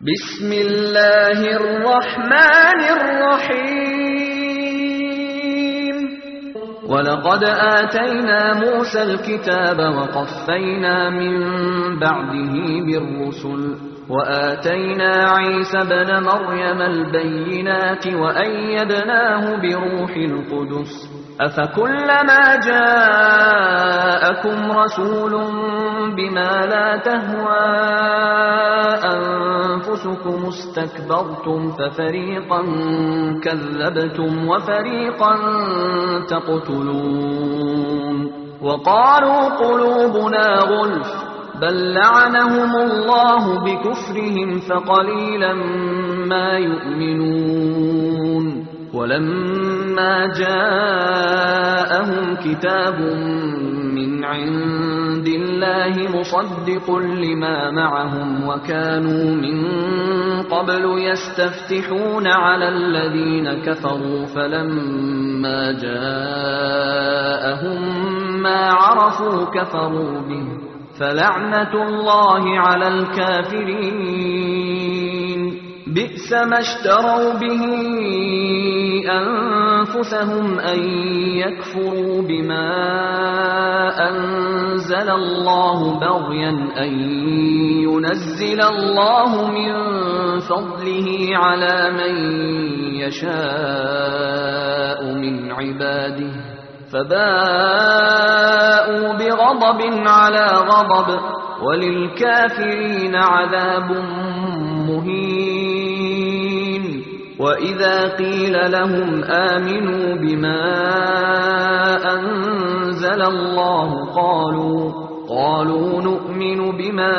بسم الله الرحمن الرحيم ولقد آتينا موسى الكتاب وقفينا من بعده بالرسل وآتينا عيسى بن مريم البينات وأيدناه بروح القدس أفكلما جاءكم رسول بما لا تهوى أنفسكم استكبرتم ففريقا كذبتم وفريقا تقتلون وقالوا قلوبنا غلف بل لعنهم الله بكفرهم فقليلا ما يؤمنون ولما جاءهم كتاب من عند الله مصدق لما معهم وكانوا من قبل يستفتحون على الذين كفروا فلما جاءهم ما عرفوا كفروا به فلعنة الله على الكافرين بئس ما اشتروا به أنفسهم أن يكفروا بما أنزل الله بغيا أن ينزل الله من فضله على من يشاء من عباده فباءوا بغضب على غضب وللكافرين عذاب مهين وإذا قيل لهم آمنوا بما أنزل الله قالوا قالوا نؤمن بما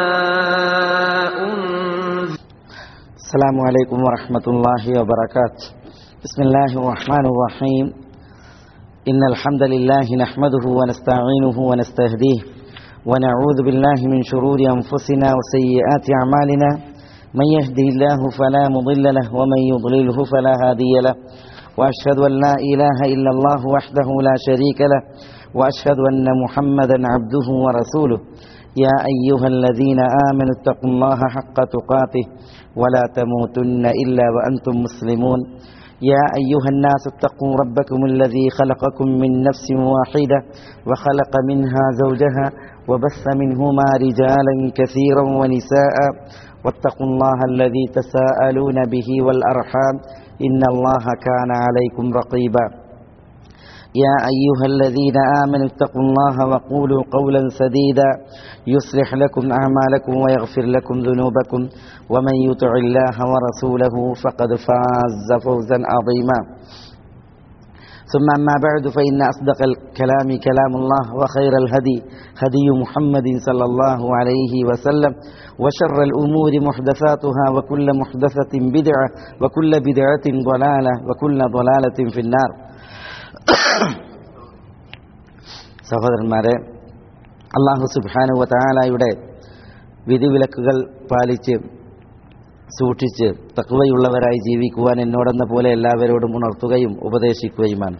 أنزل السلام عليكم ورحمة الله وبركاته بسم الله الرحمن الرحيم إن الحمد لله نحمده ونستعينه ونستهديه ونعوذ بالله من شرور أنفسنا وسيئات أعمالنا من يهده الله فلا مضل له ومن يضلله فلا هادي له وأشهد أن لا إله إلا الله وحده لا شريك له وأشهد أن محمدا عبده ورسوله يا أيها الذين آمنوا اتقوا الله حق تقاته ولا تموتن إلا وأنتم مسلمون يا أيها الناس اتقوا ربكم الذي خلقكم من نفس واحدة وخلق منها زوجها وبث منهما رجالا كثيرا ونساء واتقوا الله الذي تساءلون به والأرحام إن الله كان عليكم رقيبا يا أيها الذين آمنوا اتقوا الله وقولوا قولا سديدا يصلح لكم أعمالكم ويغفر لكم ذنوبكم ومن يطع الله ورسوله فقد فاز فوزا عظيما ثم أما بعد فإن أصدق الكلام كلام الله وخير الهدي هدي محمد صلى الله عليه وسلم وشر الأمور محدثاتها وكل محدثة بدعة وكل بدعة ضلالة وكل ضلالة في النار സഹോദരന്മാരെ അള്ളാഹു സുബാനു വതാലായുടെ വിധിവിലക്കുകൾ പാലിച്ച് സൂക്ഷിച്ച് തക്വയുള്ളവരായി ജീവിക്കുവാൻ എന്നോടെന്ന പോലെ എല്ലാവരോടും ഉണർത്തുകയും ഉപദേശിക്കുകയുമാണ്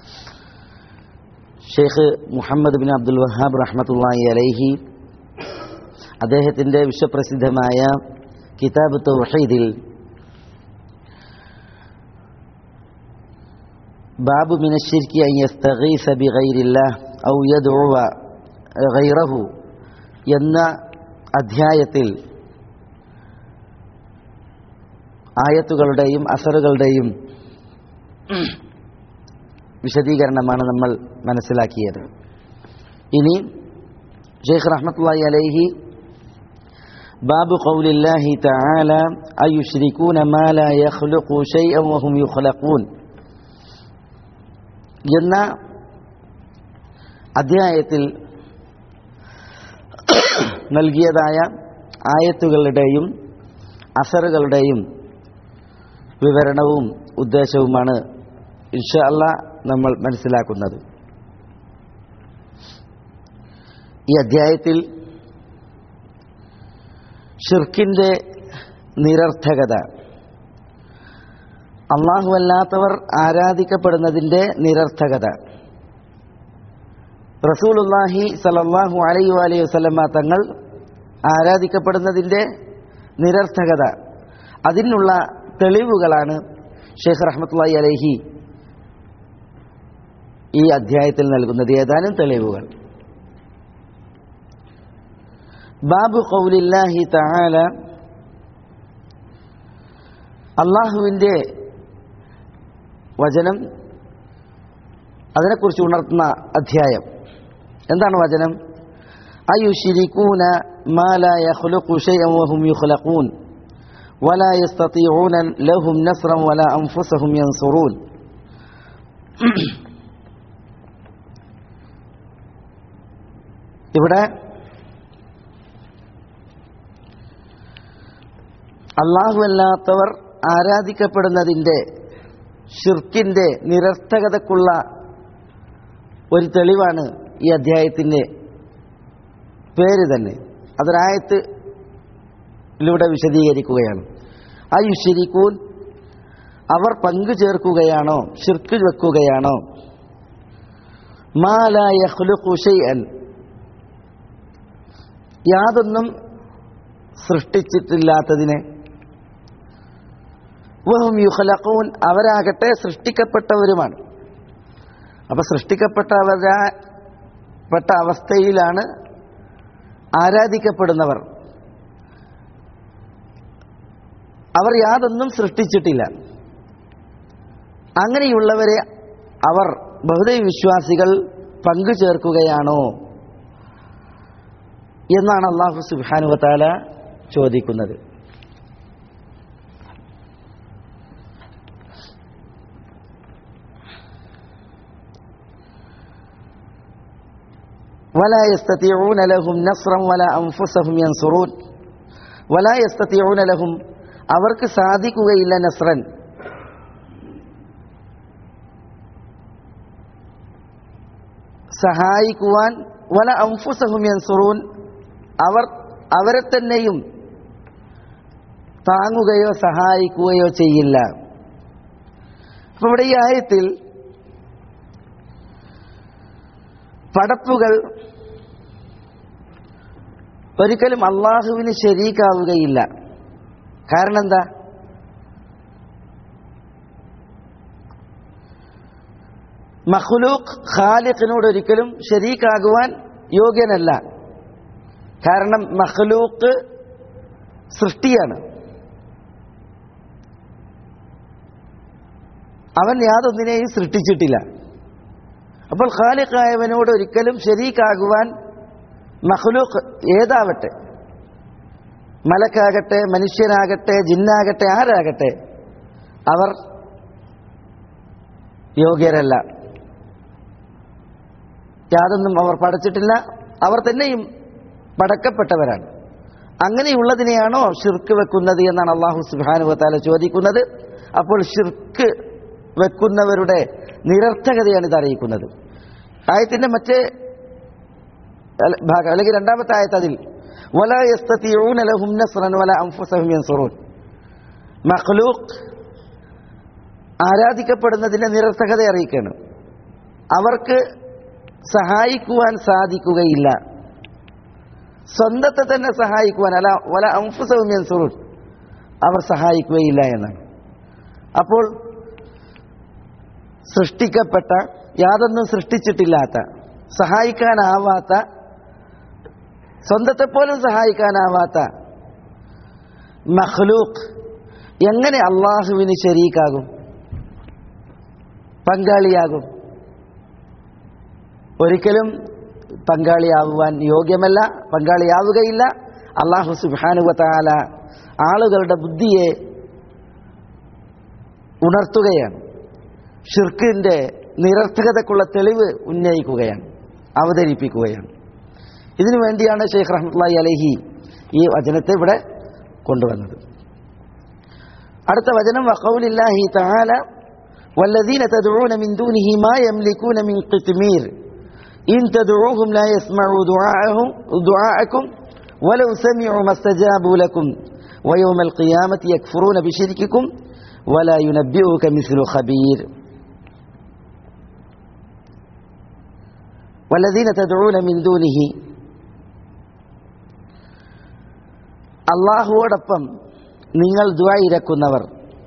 Sheikh Muhammad bin Abdul Wahhab റഹ്മത്തുള്ളി അലൈഹി അദ്ദേഹത്തിൻ്റെ വിശ്വപ്രസിദ്ധമായ കിതാബ് തൗഹീദിൽ ബാബു മിനശ്ശിരിക്ക് അൻ യസ്തഗീസ ബിഗൈരില്ലാഹ് ഔ യദ്ഉവ ഗൈറഹു എന്ന അധ്യായത്തിൽ ആയത്തുകളുടെയും അസറുകളുടെയും വിശദീകരണമാണ് നമ്മൾ മനസ്സിലാക്കിയത് ഇനി ഷെയ്ഖ് റഹ്മത്തുള്ളി അലൈഹി ബാബു ഖൗലില്ലാഹി തആല അയുശ്രികൂന മാ ലാ യഖ്ലുഖു ശൈഅൻ വഹും യുഖ്ലഖൂൻ എന്ന അധ്യായത്തിൽ നൽകിയതായ ആയത്തുകളുടെയും അസറുകളുടെയും വിവരണവും ഉദ്ദേശവുമാണ് ഇൻഷ അല്ല നമ്മൾ മനസ്സിലാക്കുന്നത് ഈ അധ്യായത്തിൽ ഷിർക്കിൻ്റെ നിരർത്ഥകത അള്ളാഹു അല്ലാത്തവർ ആരാധിക്കപ്പെടുന്നതിൻ്റെ നിരർത്ഥകത റസൂലുല്ലാഹി സലല്ലാഹു അലൈഹി അലൈഹി വസല്ലമ തങ്ങൾ ആരാധിക്കപ്പെടുന്നതിൻ്റെ നിരർത്ഥകത അതിനുള്ള തെളിവുകളാണ് ഷെയ്ഖ് റഹ്മത്തുള്ളി അലഹി ഈ അധ്യായത്തിൽ നൽകുന്നത് ഏതാനും തെളിവുകൾ ബാബു കൗലില്ലാഹി തആല അള്ളാഹുവിൻ്റെ വചനം അതിനെക്കുറിച്ച് ഉണർത്തുന്ന അധ്യായം എന്താണ് വചനം അയുഷിരിക്കൂന മാല യഖ്ലുഖു ശൈഅൻ വഹും യുഖ്ലഖൂൻ ولا يستطيعون لهم نصرا ولا أنفسهم ينصرون ഇവിടെ അല്ലാഹുവല്ലാത്തവർ ആരാധിക്കപ്പെടുന്നതിൻ്റെ ഷിർക്കിൻ്റെ നിരർത്ഥകതക്കുള്ള ഒരു തെളിവാണ് ഈ അധ്യായത്തിൻ്റെ പേര് തന്നെ അതൊരായത്തിലൂടെ വിശദീകരിക്കുകയാണ് ആ യുഷരിക്കൂൻ അവർ പങ്കു ചേർക്കുകയാണോ ഷിർക്ക് വെക്കുകയാണോ മാലായ ഷൈഅൻ യാതൊന്നും സൃഷ്ടിച്ചിട്ടില്ലാത്തതിനെ വഹും യുഹലഖൂൻ അവരാകട്ടെ സൃഷ്ടിക്കപ്പെട്ടവരുമാണ് അപ്പൊ സൃഷ്ടിക്കപ്പെട്ടവരാ പെട്ട അവസ്ഥയിലാണ് ആരാധിക്കപ്പെടുന്നവർ അവർ യാതൊന്നും സൃഷ്ടിച്ചിട്ടില്ല അങ്ങനെയുള്ളവരെ അവർ ബഹുദൈവ വിശ്വാസികൾ പങ്കു ചേർക്കുകയാണോ എന്നാണ് അള്ളാഹു സുബാനുവത്താല ചോദിക്കുന്നത് ولا يستطيعون لهم نصرا ولا أنفسهم ينصرون ولا يستطيعون لهم അവർക്ക് സാധിക്കുകയില്ല നസ്രൻ സഹായിക്കുവാൻ വല അംഫുസഹും യൻസുറൂൻ അവർ അവരെ തന്നെയും താങ്ങുകയോ സഹായിക്കുകയോ ചെയ്യില്ല അപ്പൊ ഇവിടെ ഈ ആയത്തിൽ പടപ്പുകൾ ഒരിക്കലും അള്ളാഹുവിന് ശരീക്കാവുകയില്ല കാരണം എന്താ മഹ്ലൂഖ് ഖാലിഖിനോട് ഒരിക്കലും ശരീക്കാകുവാൻ യോഗ്യനല്ല കാരണം മഹ്ലൂക്ക് സൃഷ്ടിയാണ് അവൻ യാതൊന്നിനെയും സൃഷ്ടിച്ചിട്ടില്ല അപ്പോൾ ഖാലിഖായവനോട് ഒരിക്കലും ശരീക്കാകുവാൻ മഹ്ലൂഖ് ഏതാവട്ടെ മലക്കാകട്ടെ മനുഷ്യനാകട്ടെ ജിന്നാകട്ടെ ആരാകട്ടെ അവർ യോഗ്യരല്ല യാതൊന്നും അവർ പടച്ചിട്ടില്ല അവർ തന്നെയും പടക്കപ്പെട്ടവരാണ് അങ്ങനെയുള്ളതിനെയാണോ ഷിർക്ക് വെക്കുന്നത് എന്നാണ് അള്ളാഹു സുബാനുവത്താല ചോദിക്കുന്നത് അപ്പോൾ ഷിർക്ക് വെക്കുന്നവരുടെ നിരർത്ഥകതയാണ് ഇത് അറിയിക്കുന്നത് ആയത്തിന്റെ മറ്റേ ഭാഗം അല്ലെങ്കിൽ രണ്ടാമത്തെ ആയത്ത് അതിൽ ولا يستطيعون لهم نصرا ولا انفسهم ينصرون മഖ്ലൂഖ് ആരാധിക്കപ്പെടുന്നതിന്റെ നിരർത്ഥകത അറിയിക്കുകയാണ് അവർക്ക് സഹായിക്കുവാൻ സാധിക്കുകയില്ല സ്വന്തത്തെ തന്നെ സഹായിക്കുവാൻ അല്ല വല അംഫുസവും യൻസുറൂൻ അവർ സഹായിക്കുകയില്ല എന്നാണ് അപ്പോൾ സൃഷ്ടിക്കപ്പെട്ട യാതൊന്നും സൃഷ്ടിച്ചിട്ടില്ലാത്ത സഹായിക്കാനാവാത്ത സ്വന്തത്തെ പോലും സഹായിക്കാനാവാത്ത മഖ്ലൂഖ് എങ്ങനെ അള്ളാഹുവിന് ശരീക്കാകും പങ്കാളിയാകും ഒരിക്കലും പങ്കാളിയാവുവാൻ യോഗ്യമല്ല പങ്കാളിയാവുകയില്ല അള്ളാഹു സുബാനുവത്താല ആളുകളുടെ ബുദ്ധിയെ ഉണർത്തുകയാണ് ഷിർക്കിന്റെ നിരർത്ഥകതക്കുള്ള തെളിവ് ഉന്നയിക്കുകയാണ് അവതരിപ്പിക്കുകയാണ് ഇതിനു വേണ്ടിയാണ് ഷെയ്ഖ് റഹ്മത്തുള്ളി അലഹി ഈ വചനത്തെ ഇവിടെ കൊണ്ടുവന്നത് അടുത്ത വചനം വഖൗലില്ലാഹി തആല والذين تدعون من دونه ما يملكون من قطمير إن تدعوهم لا يسمعوا دعاءهم دعاءكم ولو سمعوا ما استجابوا لكم ويوم القيامة يكفرون بشرككم ولا ينبئك مثل خبير والذين تدعون من دونه അള്ളാഹുവോടൊപ്പം നിങ്ങൾ ദുആ ഇരക്കുന്നവർ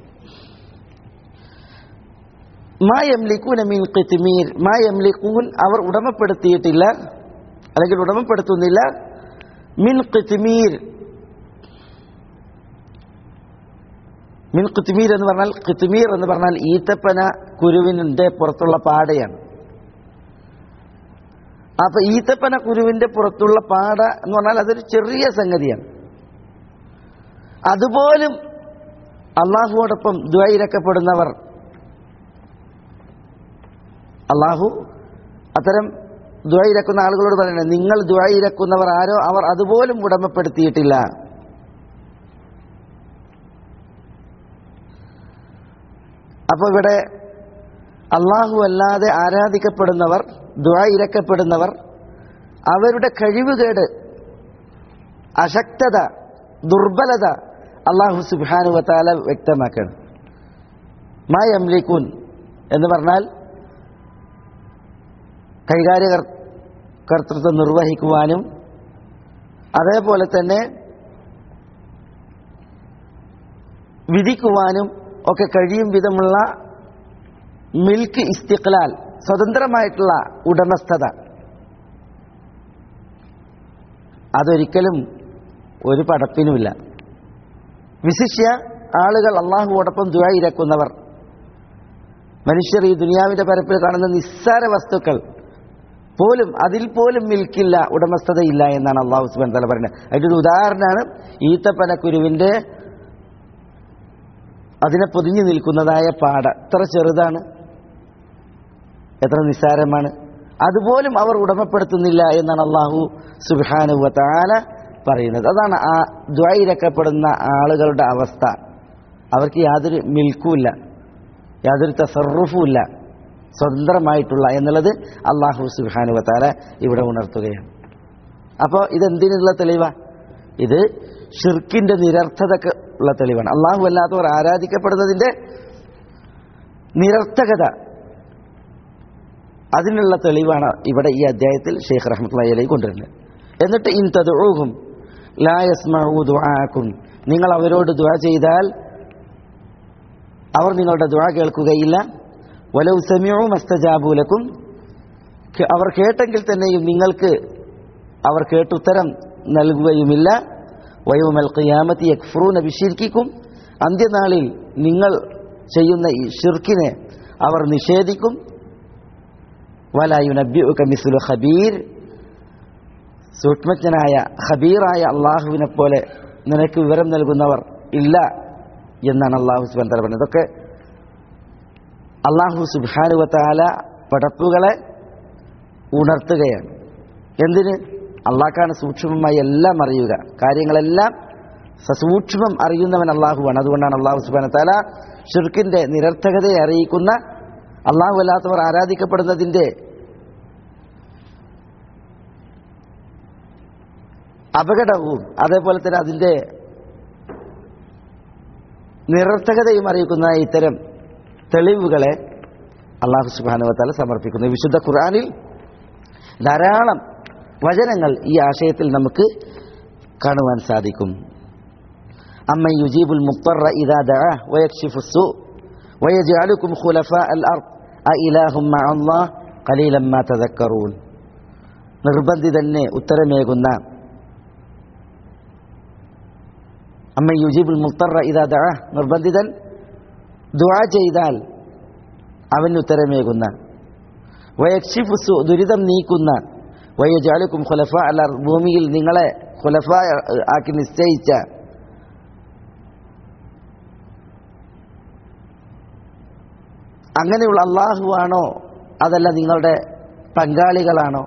മാ യംലിക്കൂന മിൻ ഖിത്മീർ മാ യംലിക്കൂൻ അവർ ഉടമപ്പെടുത്തിയിട്ടില്ല അല്ലെങ്കിൽ ഉടമപ്പെടുത്തുന്നില്ല മിൻ ഖിത്മീർ മിൻ ഖിത്മീർ എന്ന് പറഞ്ഞാൽ ഖിത്മീർ എന്ന് പറഞ്ഞാൽ ഈത്തപ്പന കുരുവിൻ്റെ പുറത്തുള്ള പാടയാണ് അപ്പൊ ഈത്തപ്പന കുരുവിന്റെ പുറത്തുള്ള പാട എന്ന് പറഞ്ഞാൽ അതൊരു ചെറിയ സംഗതിയാണ് അതുപോലും അള്ളാഹുവോടൊപ്പം ദ്വൈരക്കപ്പെടുന്നവർ അള്ളാഹു അത്തരം ദ്വൈരക്കുന്ന ആളുകളോട് പറയുന്നത് നിങ്ങൾ ദ്വൈരക്കുന്നവർ ആരോ അവർ അതുപോലും ഉടമപ്പെടുത്തിയിട്ടില്ല അപ്പോൾ ഇവിടെ അള്ളാഹു അല്ലാതെ ആരാധിക്കപ്പെടുന്നവർ ദ്വായിരക്കപ്പെടുന്നവർ അവരുടെ കഴിവുകേട് അശക്തത ദുർബലത അള്ളാഹു സുബാനു വത്താല വ്യക്തമാക്കണം മാ യംലിക്കൂൻ എന്ന് പറഞ്ഞാൽ കൈകാര്യ കർത്തൃത്വം നിർവഹിക്കുവാനും അതേപോലെ തന്നെ വിധിക്കുവാനും ഒക്കെ കഴിയും വിധമുള്ള മിൽക്ക് ഇസ്തിഖ്ലാൽ സ്വതന്ത്രമായിട്ടുള്ള ഉടമസ്ഥത അതൊരിക്കലും ഒരു പടപ്പിനുമില്ല വിശിഷ്യ ആളുകൾ അള്ളാഹുവോടൊപ്പം ദുരായിരക്കുന്നവർ മനുഷ്യർ ഈ ദുനിയാവിന്റെ പരപ്പിൽ കാണുന്ന നിസ്സാര വസ്തുക്കൾ പോലും അതിൽ പോലും മിൽക്കില്ല ഉടമസ്ഥതയില്ല എന്നാണ് അള്ളാഹു സുബാൻ തല പറയുന്നത് അതിൻ്റെ ഒരു ഉദാഹരണമാണ് ഈത്തപ്പനക്കുരുവിൻ്റെ അതിനെ പൊതിഞ്ഞു നിൽക്കുന്നതായ പാട എത്ര ചെറുതാണ് എത്ര നിസ്സാരമാണ് അതുപോലും അവർ ഉടമപ്പെടുത്തുന്നില്ല എന്നാണ് അള്ളാഹു സുബാനുവ താല പറയുന്നത് അതാണ് ആ ദ്വൈരക്കപ്പെടുന്ന ആളുകളുടെ അവസ്ഥ അവർക്ക് യാതൊരു മിൽക്കുമില്ല യാതൊരു തസറുഫുമില്ല സ്വതന്ത്രമായിട്ടുള്ള എന്നുള്ളത് അള്ളാഹു സുബാനുവ താല ഇവിടെ ഉണർത്തുകയാണ് അപ്പോൾ ഇതെന്തിനുള്ള തെളിവാ ഇത് ഷിർക്കിന്റെ നിരർത്ഥതക്ക് ഉള്ള തെളിവാണ് അള്ളാഹു അല്ലാത്തവർ ആരാധിക്കപ്പെടുന്നതിന്റെ നിരർത്ഥകത അതിനുള്ള തെളിവാണ് ഇവിടെ ഈ അധ്യായത്തിൽ ഷെയ്ഖ് റഹ്മത്തുള്ളി അലൈ കൊണ്ടുവരുന്നത് എന്നിട്ട് ഇൻ തദ്ഊഹും ലാ യസ്മഉ ദുആക്കും നിങ്ങൾ അവരോട് ദുആ ചെയ്താൽ അവർ നിങ്ങളുടെ ദുആ കേൾക്കുകയില്ല വലൗ സമിഉ മസ്തജാബൂലക്കും അവർ കേട്ടെങ്കിൽ തന്നെയും നിങ്ങൾക്ക് അവർ കേട്ടുത്തരം നൽകുകയുമില്ല വയോമൽ ഖിയാമത്തി യക്ഫറൂന ബിഷിർക്കിക്കും അന്ത്യനാളിൽ നിങ്ങൾ ചെയ്യുന്ന ഈ ഷിർക്കിനെ അവർ നിഷേധിക്കും വലായുനബ്യുക മിസ്ലു ഖബീർ സൂക്ഷ്മജ്ഞനായ ഖബീറായ അള്ളാഹുവിനെ പോലെ നിനക്ക് വിവരം നൽകുന്നവർ ഇല്ല എന്നാണ് അള്ളാഹു സുബാൻ തല പറഞ്ഞത് ഇതൊക്കെ അള്ളാഹു സുബാനുവത്താല പടപ്പുകളെ ഉണർത്തുകയാണ് എന്തിന് അള്ളാഹ്ക്കാണ് സൂക്ഷ്മമായി എല്ലാം അറിയുക കാര്യങ്ങളെല്ലാം സസൂക്ഷ്മം അറിയുന്നവൻ അള്ളാഹുവാണ് അതുകൊണ്ടാണ് അള്ളാഹു സുബാന താല ഷിർക്കിന്റെ നിരർത്ഥകതയെ അറിയിക്കുന്ന അള്ളാഹു അല്ലാത്തവർ ആരാധിക്കപ്പെടുന്നതിന്റെ അപകടവും അതേപോലെ തന്നെ അതിന്റെ നിരർത്ഥകതയും അറിയിക്കുന്ന ഇത്തരം തെളിവുകളെ അള്ളാഹു സുബാനുവത്താല സമർപ്പിക്കുന്നു വിശുദ്ധ ഖുർആാനിൽ ധാരാളം വചനങ്ങൾ ഈ ആശയത്തിൽ നമുക്ക് കാണുവാൻ സാധിക്കും അമ്മ യുജീബുൽ മുത്തറ ഇദാ ദഅ വയക്ഷിഫു സു വയജഅലുക്കും ഖുലഫാ അൽ അർദ് അഇലാഹും മഅല്ലാഹ് ഖലീലൻ മാ തദക്കറൂൻ നിർബന്ധിതന്നെ ഉത്തരമേകുന്ന അമ്മ യുജീബുൽ മുത്തറ ഇദാ ദഅ നിർബന്ധിതൻ ദുആ ചെയ്താൽ അവന് ഉത്തരമേകുന്ന വയക്ഷിഫു സു ദുരിതം നീക്കുന്ന വയജാലുക്കും ഖുലഫ അല്ല ഭൂമിയിൽ നിങ്ങളെ ഖുലഫ ആക്കി നിശ്ചയിച്ച അങ്ങനെയുള്ള അള്ളാഹുവാണോ അതല്ല നിങ്ങളുടെ പങ്കാളികളാണോ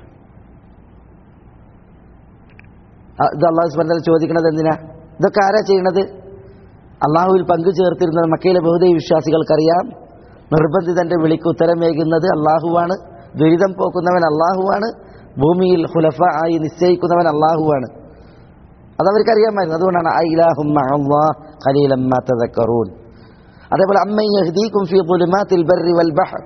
ഇത് അള്ളാഹു സ്മരണ ചോദിക്കുന്നത് എന്തിനാ ഇതൊക്കെ ആരാ ചെയ്യണത് അള്ളാഹുവിൽ പങ്കു ചേർത്തിരുന്നത് മക്കയിലെ ബഹുദൈ വിശ്വാസികൾക്കറിയാം നിർബന്ധിതന്റെ വിളിക്ക് ഉത്തരമേകുന്നത് അള്ളാഹുവാണ് ദുരിതം പോക്കുന്നവൻ അള്ളാഹുവാണ് ഭൂമിയിൽ ഹുലഫ ആയി നിശ്ചയിക്കുന്നവൻ അള്ളാഹുവാണ് അതവർക്കറിയാമായിരുന്നു അതുകൊണ്ടാണ് ഖലീലമ്മ അതേപോലെ അമ്മയ്യഹ്ദീക്കും ഫി ളുലുമാത്തിൽ ബർരി വൽ ബഹർ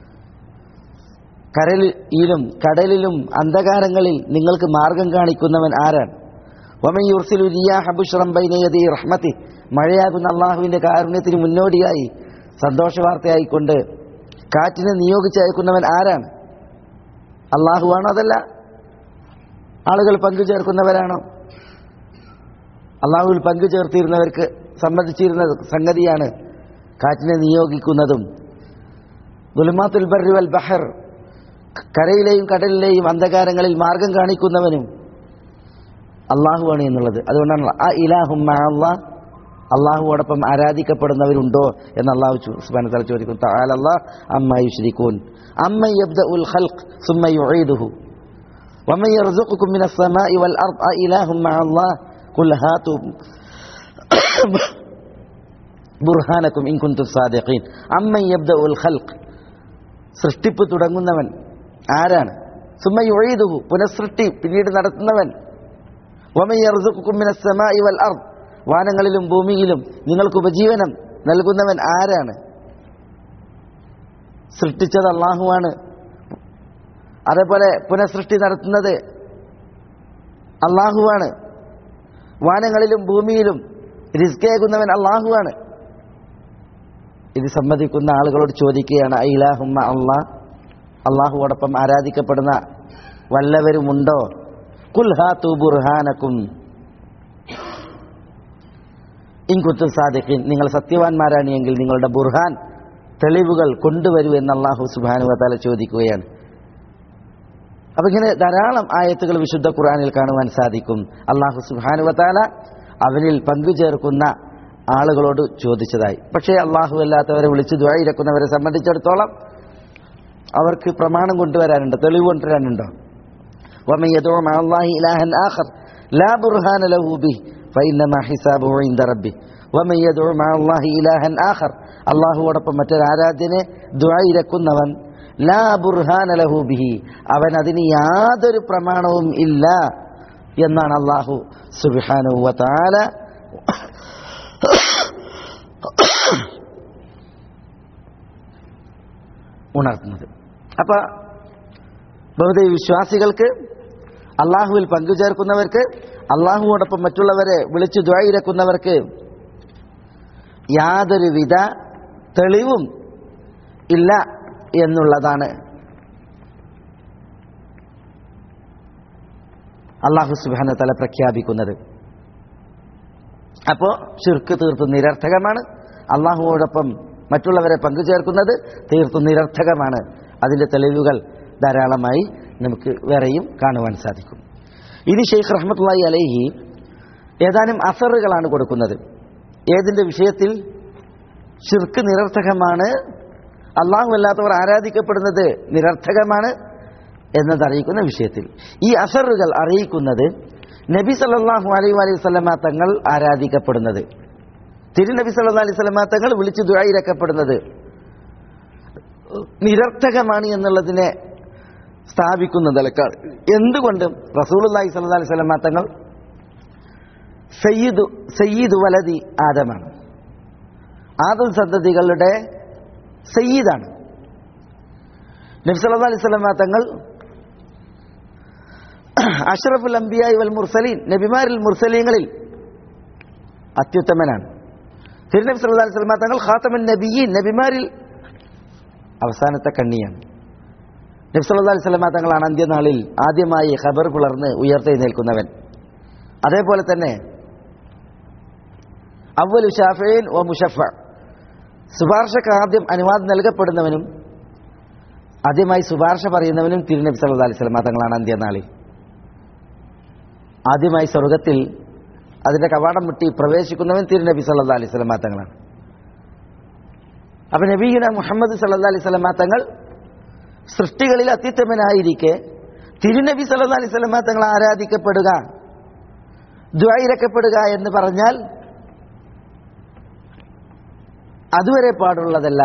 കരലിലും കടലിലും അന്ധകാരങ്ങളിൽ നിങ്ങൾക്ക് മാർഗം കാണിക്കുന്നവൻ ആരാണ് വമൻ യുർസിലു റിയാഹ ബുശ്റൻ ബൈന യദി റഹ്മതി മഴയാകുന്ന അള്ളാഹുവിന്റെ കാരുണ്യത്തിന് മുന്നോടിയായി സന്തോഷ വാർത്തയായിക്കൊണ്ട് കാറ്റിനെ നിയോഗിച്ചയക്കുന്നവൻ ആരാണ് അള്ളാഹുവാണോ അതല്ല ആളുകൾ പങ്കുചേർക്കുന്നവരാണോ അള്ളാഹുവിൽ പങ്കുചേർത്തിരുന്നവർക്ക് സംബന്ധിച്ചിരുന്ന സംഗതിയാണ് കാറ്റിനെ നിയോഗിക്കുന്നതും ദുൽമാത്തുൽ ബർരി വൽ ബഹർ കരയിലെയും കടലിലെയും അന്ധകാരങ്ങളിൽ മാർഗം കാണിക്കുന്നവനും അള്ളാഹുവാണ് എന്നുള്ളത് അതുകൊണ്ടാണ് ആ ഇലാഹും അള്ളാഹ് അള്ളാഹുവോടൊപ്പം ആരാധിക്കപ്പെടുന്നവരുണ്ടോ എന്ന് അള്ളാഹു സുബാന തല ചോദിക്കും താലല്ലാ അമ്മ യുശ്രിക്കൂൻ അമ്മ യബ്ദ ഉൽ ഖൽഖ് സുമ്മ യുഈദുഹു ومن يرزقكم من السماء والأرض أإله مع الله قل هاتوا ബുർഹാനക്കും ഇൻ കുന്തും സാദിഖീൻ അമ്മ യബ്ദ ഉൽ ഖൽഖ് സൃഷ്ടിപ്പ് തുടങ്ങുന്നവൻ ആരാണ് സുമ്മ യുഈദുഹു പുനഃസൃഷ്ടി പിന്നീട് നടത്തുന്നവൻ വമൻ യർസുഖുക്കും മിനസ് സമാഇ വൽ അർദ് വാനങ്ങളിലും ഭൂമിയിലും നിങ്ങൾക്ക് ഉപജീവനം നൽകുന്നവൻ ആരാണ് സൃഷ്ടിച്ചത് അള്ളാഹുവാണ് അതേപോലെ പുനഃസൃഷ്ടി നടത്തുന്നത് അള്ളാഹുവാണ് വാനങ്ങളിലും ഭൂമിയിലും റിസ്കേകുന്നവൻ അള്ളാഹുവാണ് ഇത് സമ്മതിക്കുന്ന ആളുകളോട് ചോദിക്കുകയാണ് ഐലാഹുമ്മ അള്ളാഹ് അള്ളാഹുവോടൊപ്പം ആരാധിക്കപ്പെടുന്ന വല്ലവരുമുണ്ടോ കുൽഹാത്തു ബുർഹാനക്കും ഇൻകുത്തു സാദിഖീൻ നിങ്ങൾ സത്യവാന്മാരാണ് എങ്കിൽ നിങ്ങളുടെ ബുർഹാൻ തെളിവുകൾ കൊണ്ടുവരൂ എന്ന് അള്ളാഹു സുബാനുവത്താല ചോദിക്കുകയാണ് അപ്പൊ ഇങ്ങനെ ധാരാളം ആയത്തുകൾ വിശുദ്ധ ഖുർആനിൽ കാണുവാൻ സാധിക്കും അള്ളാഹു സുബാനുവത്താല അവനിൽ പങ്കുചേർക്കുന്ന ആളുകളോട് ചോദിച്ചതായി പക്ഷേ അള്ളാഹു അല്ലാത്തവരെ വിളിച്ച് ദ്വായിരക്കുന്നവരെ സംബന്ധിച്ചിടത്തോളം അവർക്ക് പ്രമാണം കൊണ്ടുവരാനുണ്ട് തെളിവ് കൊണ്ടുവരാനുണ്ടോ ومن يدعو مع الله إلها آخر لا برهان له به فإنما حسابه عند ربه ومن يدعو مع الله إلها آخر അള്ളാഹുവോടൊപ്പം മറ്റൊരു ആരാധ്യനെ ദുആയിരക്കുന്നവൻ ലാ ബുർഹാന ലഹു ബിഹി അവൻ അതിന് യാതൊരു പ്രമാണവും ഇല്ല എന്നാണ് അള്ളാഹു സുബ്ഹാനഹു വ തആല ഉണർത്തുന്നത് അപ്പൊ ബഹുദൈവ വിശ്വാസികൾക്ക് അള്ളാഹുവിൽ പങ്കുചേർക്കുന്നവർക്ക് അള്ളാഹുവോടൊപ്പം മറ്റുള്ളവരെ വിളിച്ചു ദ്വായിരക്കുന്നവർക്ക് യാതൊരുവിധ തെളിവും ഇല്ല എന്നുള്ളതാണ് അള്ളാഹു സുബാന തല പ്രഖ്യാപിക്കുന്നത് അപ്പോൾ ഷിർക്ക് തീർത്തും നിരർത്ഥകമാണ് അള്ളാഹുവോടൊപ്പം മറ്റുള്ളവരെ പങ്കുചേർക്കുന്നത് തീർത്തും നിരർത്ഥകമാണ് അതിൻ്റെ തെളിവുകൾ ധാരാളമായി നമുക്ക് വേറെയും കാണുവാൻ സാധിക്കും ഇനി ഷെയ്ഖ് റഹ്മത്തുള്ളി അലൈഹി ഏതാനും അസറുകളാണ് കൊടുക്കുന്നത് ഏതിൻ്റെ വിഷയത്തിൽ ഷിർക്ക് നിരർത്ഥകമാണ് അള്ളാഹു അല്ലാത്തവർ ആരാധിക്കപ്പെടുന്നത് നിരർത്ഥകമാണ് എന്നതറിയിക്കുന്ന വിഷയത്തിൽ ഈ അസറുകൾ അറിയിക്കുന്നത് നബി സല്ലാഹു അലൈ അലൈഹി സ്വലമ തങ്ങൾ ആരാധിക്കപ്പെടുന്നത് തിരുനബി സല്ലാ അലൈഹി സ്വലമ തങ്ങൾ വിളിച്ചു ദുരായിരക്കപ്പെടുന്നത് നിരർത്ഥകമാണ് എന്നുള്ളതിനെ സ്ഥാപിക്കുന്ന നിലക്കാണ് എന്തുകൊണ്ടും റസൂലുല്ലാഹി സല്ലാ അലൈഹി സ്വലമ തങ്ങൾ സയ്യിദ് സയ്യിദ് വലതി ആദമാണ് ആദം സന്തതികളുടെ സയ്യിദാണ് നബി സല്ലല്ലാഹു അലൈഹി വസല്ലം തങ്ങൾ അഷ്റഫുൽ അംബിയായി വൽ മുർസലീൻ നബിമാരിൽ മുർസലീങ്ങളിൽ അത്യുത്തമനാണ് തിരുനബി സല്ലല്ലാഹു അലൈഹി വസല്ലം തങ്ങൾ ഖാത്തമുൻ നബിയീൻ നബിമാരിൽ അവസാനത്തെ കണ്ണിയാണ് നബി സല്ലല്ലാഹു അലൈഹി വസല്ലം തങ്ങളാണ് അന്ത്യനാളിൽ ആദ്യമായി ഖബർ പുലർന്ന് ഉയർത്തെഴുന്നേൽക്കുന്നവൻ അതേപോലെ തന്നെ അവലു ഷാഫീൻ ഓ മുഷഫ ശുപാർശക്ക് ആദ്യം അനുവാദം നൽകപ്പെടുന്നവനും ആദ്യമായി ശുപാർശ പറയുന്നവനും തിരുനബി സല്ലല്ലാഹു അലൈഹി വസല്ലം തങ്ങളാണ് അന്ത്യനാളിൽ ആദ്യമായി സ്വർഗത്തിൽ അതിന്റെ കവാടം മുട്ടി പ്രവേശിക്കുന്നവൻ തിരുനബി സല്ലല്ലാഹു അലൈഹി വസല്ലം തങ്ങളാണ് അപ്പൊ നബീന മുഹമ്മദ് സല്ലല്ലാഹു അലൈഹി വസല്ലം തങ്ങൾ സൃഷ്ടികളിൽ അത്യുത്തമനായിരിക്കെ തിരുനബി സല്ലല്ലാഹു അലൈഹി വസല്ലം തങ്ങൾ ആരാധിക്കപ്പെടുക ദ്വായിരക്കപ്പെടുക എന്ന് പറഞ്ഞാൽ അതുവരെ പാടുള്ളതല്ല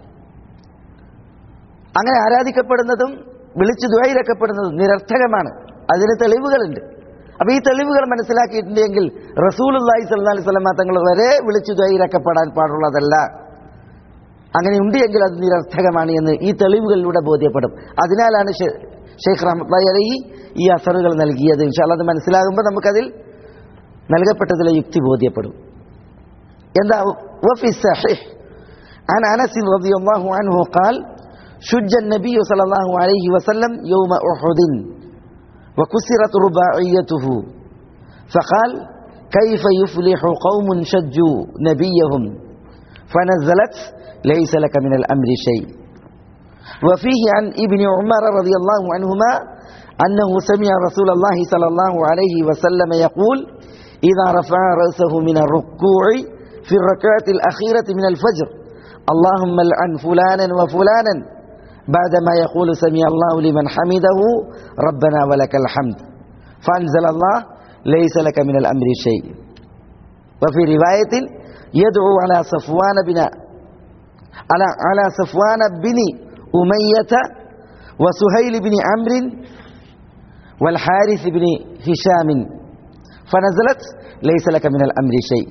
അങ്ങനെ ആരാധിക്കപ്പെടുന്നതും വിളിച്ചു ദ്വൈരക്കപ്പെടുന്നതും നിരർത്ഥകമാണ് അതിന് തെളിവുകളുണ്ട് അപ്പൊ ഈ തെളിവുകൾ മനസ്സിലാക്കിയിട്ടുണ്ടെങ്കിൽ റസൂലുല്ലാഹി സല്ലല്ലാഹു അലൈഹി വസല്ലം തങ്ങൾ വരെ വിളിച്ചു ദ്വൈരക്കപ്പെടാൻ പാടുള്ളതല്ല അങ്ങനെ ഉണ്ട് എങ്കിൽ അത് നിരർത്ഥകമാണ് എന്ന് ഈ തെളിവുകളിലൂടെ ബോധ്യപ്പെടും അതിനാലാണ് ഷെയ്ഖ് റഹ്മത്ത് അലി ഈ അസറുകൾ നൽകിയത് ഇൻഷാല്ല അത് മനസ്സിലാകുമ്പോൾ നമുക്കതിൽ നൽകപ്പെട്ടതിലെ യുക്തി ബോധ്യപ്പെടും എന്താ وفي الصحيح عن أنس رضي الله عنه قال شج النبي صلى الله عليه وسلم يوم أحد وكسرت رباعيته فقال كيف يفلح قوم شجوا نبيهم فنزلت ليس لك من الأمر شيء وفيه عن ابن عمر رضي الله عنهما أنه سمع رسول الله صلى الله عليه وسلم يقول إذا رفع رأسه من الركوع في الركعة الأخيرة من الفجر اللهم لعن فلانا وفلانا بعدما يقول سمع الله لمن حمده ربنا ولك الحمد فأنزل الله ليس لك من الأمر شيء وفي رواية يدعو على صفوان بن على على صفوان بن أمية وسهيل بن عمرو والحارث بن هشام فنزلت ليس لك من الأمر شيء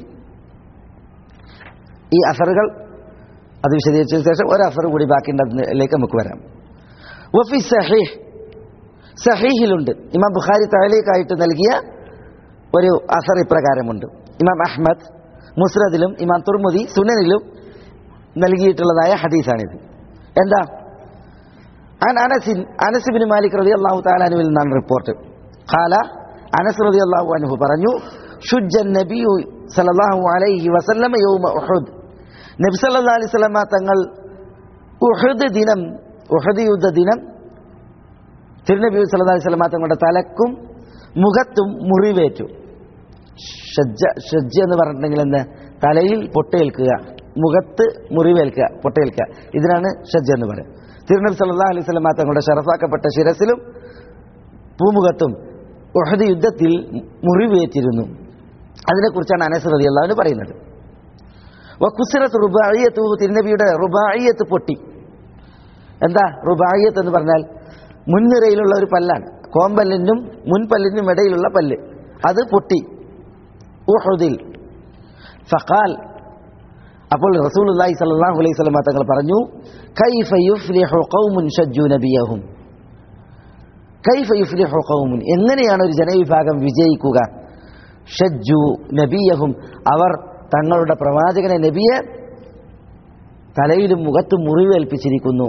ഈ അസറുകൾ അത് വിശദീകരിച്ചതിന് ശേഷം ഒരു അസർ കൂടി ബാക്കിയുണ്ട് അതിലേക്ക് നമുക്ക് വരാം വഫി സഹീഹ് സഹീഹിലുണ്ട് ഇമാം ബുഖാരി തഹലീക്കായിട്ട് നൽകിയ ഒരു അസർ ഇപ്രകാരമുണ്ട് ഇമാം അഹ്മദ് മുസ്രദിലും ഇമാം തുർമുദി സുനനിലും നൽകിയിട്ടുള്ളതായ ഹദീസാണിത് എന്താ عن أنس أنس بن مالك رضي الله تعالى عنه നിന്നാണ് റിപ്പോർട്ട് قال أنس رضي الله عنه പറഞ്ഞു شج النبي صلى الله عليه وسلم يوم أحد നബി സല്ലല്ലാഹു അലൈഹി വസല്ലമ തങ്ങൾ ഉഹദ് ദിനം ഉഹദ് യുദ്ധ ദിനം തിരുനബി സല്ലല്ലാഹു അലൈഹി വസല്ലമ തങ്ങളുടെ തലക്കും മുഖത്തും മുറിവേറ്റു ഷജ്ജ ഷജ്ജ എന്ന് പറഞ്ഞിട്ടുണ്ടെങ്കിൽ എന്താ തലയിൽ പൊട്ടേൽക്കുക മുഖത്ത് മുറിവേൽക്കുക പൊട്ടേൽക്കുക ഇതിനാണ് ഷജ്ജ എന്ന് പറയുക തിരുനബി സല്ലല്ലാഹു അലൈഹി വസല്ലമ തങ്ങളുടെ ഷറഫാക്കപ്പെട്ട ശിരസിലും പൂമുഖത്തും ഉഹദ് യുദ്ധത്തിൽ മുറിവേറ്റിരുന്നു അതിനെക്കുറിച്ചാണ് അനസ് റളിയല്ലാഹു പറയുന്നത് വക്കുസിറത്ത് റുബായിയത്ത് തിരുനബിയുടെ റുബായിയത്ത് പൊട്ടി എന്താ റുബായിയത്ത് എന്ന് പറഞ്ഞാൽ മുൻനിരയിലുള്ള ഒരു പല്ലാണ് കോമ്പല്ലിനും മുൻപല്ലിനും ഇടയിലുള്ള പല്ല് അത് പൊട്ടി ഉഹുദിൽ ഫഖാൽ അപ്പോൾ റസൂലുള്ളാഹി സ്വല്ലല്ലാഹു അലൈഹി വസല്ലം തങ്ങൾ പറഞ്ഞു കൈഫ യുഫ്ലിഹു ഖൗമുൻ ഷജ്ജു നബിയഹും കൈഫ യുഫ്ലിഹു ഖൗമുൻ എങ്ങനെയാണ് ഒരു ജനവിഭാഗം വിജയിക്കുക ഷജ്ജു നബിയഹും അവർ തങ്ങളുടെ പ്രവാചകനെ നബിയെ തലയിലും മുഖത്തും മുറിവേൽപ്പിച്ചിരിക്കുന്നു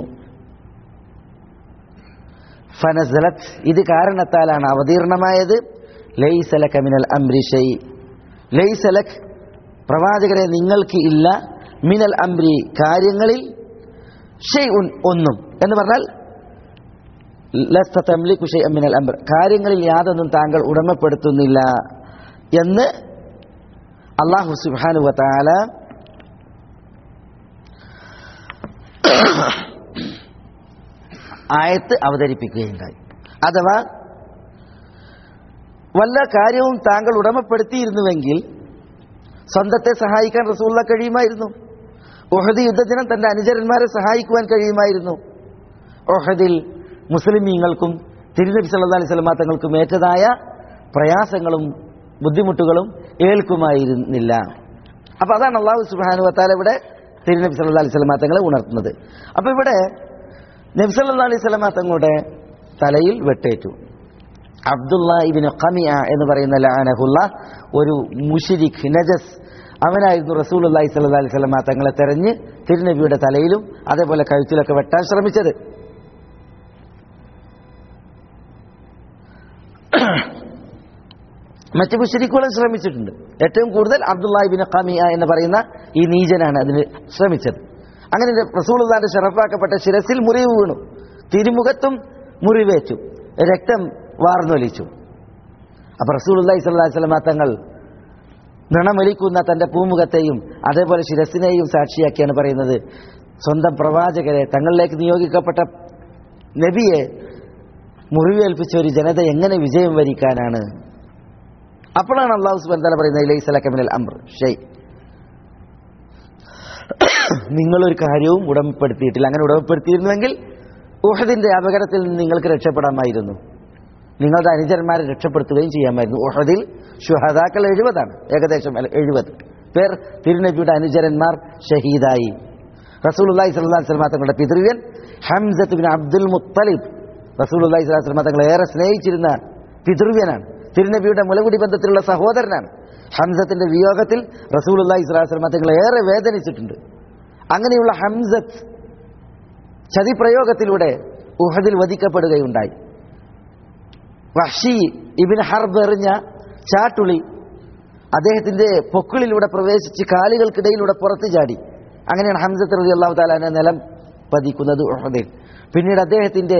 ഫനസലത് ഇത് കാരണത്താലാണ് അവതീർണമായത് ലൈസലക മിനൽ അംരി ഷൈ ലൈസലക് പ്രവാചകരെ നിങ്ങൾക്ക് ഇല്ല മിനൽ അംരി കാര്യങ്ങളിൽ ഷെയ് ഒന്നും എന്ന് പറഞ്ഞാൽ ലസ്ത തംലിക്കു ഷെയ് മിനൽ അംർ കാര്യങ്ങളിൽ യാതൊന്നും താങ്കൾ ഉടമപ്പെടുത്തുന്നില്ല എന്ന് അള്ളാഹു സുബാനു വത്താല ആയത്ത് അവതരിപ്പിക്കുകയുണ്ടായി അഥവാ വല്ല കാര്യവും താങ്കൾ ഉടമപ്പെടുത്തിയിരുന്നുവെങ്കിൽ സ്വന്തത്തെ സഹായിക്കാൻ റസൂള്ള കഴിയുമായിരുന്നു ഒഹദ് യുദ്ധദിനം തന്റെ അനുചരന്മാരെ സഹായിക്കുവാൻ കഴിയുമായിരുന്നു ഒഹദിൽ മുസ്ലിമീങ്ങൾക്കും തിരുനബി സല്ലാ അലൈഹി സ്വലമാ തങ്ങൾക്കും ഏറ്റതായ പ്രയാസങ്ങളും ബുദ്ധിമുട്ടുകളും ഏൽക്കുമായിരുന്നില്ല അപ്പൊ അതാണ് അള്ളാഹു സുബാനു വത്താല ഇവിടെ തിരുനബി സല്ലാ അലൈഹി സ്വലമാ തങ്ങളെ ഉണർത്തുന്നത് അപ്പൊ ഇവിടെ നബി സല്ലാ അലൈഹി സ്വലമാ തങ്ങളുടെ തലയിൽ വെട്ടേറ്റു അബ്ദുള്ള ഇബിന് ഖമിയ എന്ന് പറയുന്ന ലാനഹുള്ള ഒരു മുഷിരിഖ് നജസ് അവനായിരുന്നു റസൂൽ അള്ളാഹി സല്ലാ അലൈഹി സ്വലമ തങ്ങളെ തെരഞ്ഞ് തിരുനബിയുടെ തലയിലും അതേപോലെ കഴുത്തിലൊക്കെ വെട്ടാൻ ശ്രമിച്ചത് മറ്റ് മുഷരിക്കുകളും ശ്രമിച്ചിട്ടുണ്ട് ഏറ്റവും കൂടുതൽ അബ്ദുല്ലാഹിബിൻ ഖമിയ എന്ന് പറയുന്ന ഈ നീചനാണ് അതിന് ശ്രമിച്ചത് അങ്ങനെ റസൂൽദാന്റെ ഷറഫാക്കപ്പെട്ട ശിരസിൽ മുറിവ് വീണു തിരുമുഖത്തും മുറിവേറ്റു രക്തം വാർന്നൊലിച്ചു അപ്പൊ റസൂലുല്ലാഹി സ്വല്ലല്ലാഹി വസല്ലമ തങ്ങൾ നിണമൊലിക്കുന്ന തന്റെ പൂമുഖത്തെയും അതേപോലെ ശിരസിനെയും സാക്ഷിയാക്കിയാണ് പറയുന്നത് സ്വന്തം പ്രവാചകരെ തങ്ങളിലേക്ക് നിയോഗിക്കപ്പെട്ട നബിയെ മുറിവേൽപ്പിച്ച ഒരു ജനത എങ്ങനെ വിജയം വരിക്കാനാണ് അപ്പോഴാണ് അള്ളാഹു സുബാൻ തല പറയുന്നത് ഇലൈസലക്കമിനൽ അംർ ഷെയ് നിങ്ങളൊരു കാര്യവും ഉടമപ്പെടുത്തിയിട്ടില്ല അങ്ങനെ ഉടമപ്പെടുത്തിയിരുന്നുവെങ്കിൽ ഊഹദിന്റെ അപകടത്തിൽ നിന്ന് നിങ്ങൾക്ക് രക്ഷപ്പെടാമായിരുന്നു നിങ്ങളുടെ അനുചരന്മാരെ രക്ഷപ്പെടുത്തുകയും ചെയ്യാമായിരുന്നു ഊഹദിൽ ഷുഹദാക്കൾ എഴുപതാണ് ഏകദേശം എഴുപത് പേർ തിരുനബിയുടെ അനുചരന്മാർ ഷഹീദായി റസൂലുല്ലാഹി സ്വല്ലല്ലാഹി അലൈഹി വസല്ലം തങ്ങളുടെ പിതൃവ്യൻ ഹംസത്ത് ബിൻ അബ്ദുൽ മുത്തലിബ് റസൂലുല്ലാഹി സ്വല്ലല്ലാഹി അലൈഹി വസല്ലം തങ്ങളെ ഏറെ സ്നേഹിച്ചിരുന്ന പിതൃവ്യനാണ് തിരുനബിയുടെ മുലകുടി ബന്ധത്തിലുള്ള സഹോദരനാണ് ഹംസത്തിന്റെ വിയോഗത്തിൽ റസൂലുള്ളാഹി സ്വല്ലല്ലാഹു അലൈഹി വസല്ലം തങ്ങൾ ഏറെ വേദനിച്ചിട്ടുണ്ട് അങ്ങനെയുള്ള ഹംസത്ത് ചതിപ്രയോഗത്തിലൂടെ ഉഹദിൽ വധിക്കപ്പെടുകയുണ്ടായി വഹ്ഷി ഇബിൻ ഹർബ് എറിഞ്ഞ ചാട്ടുളി അദ്ദേഹത്തിന്റെ പൊക്കിളിലൂടെ പ്രവേശിച്ച് കാലുകൾക്കിടയിലൂടെ പുറത്തു ചാടി അങ്ങനെയാണ് ഹംസത്ത് റതി അള്ളാഹു താലാനെ നിലം പതിക്കുന്നത് ഉഹദിൽ പിന്നീട് അദ്ദേഹത്തിന്റെ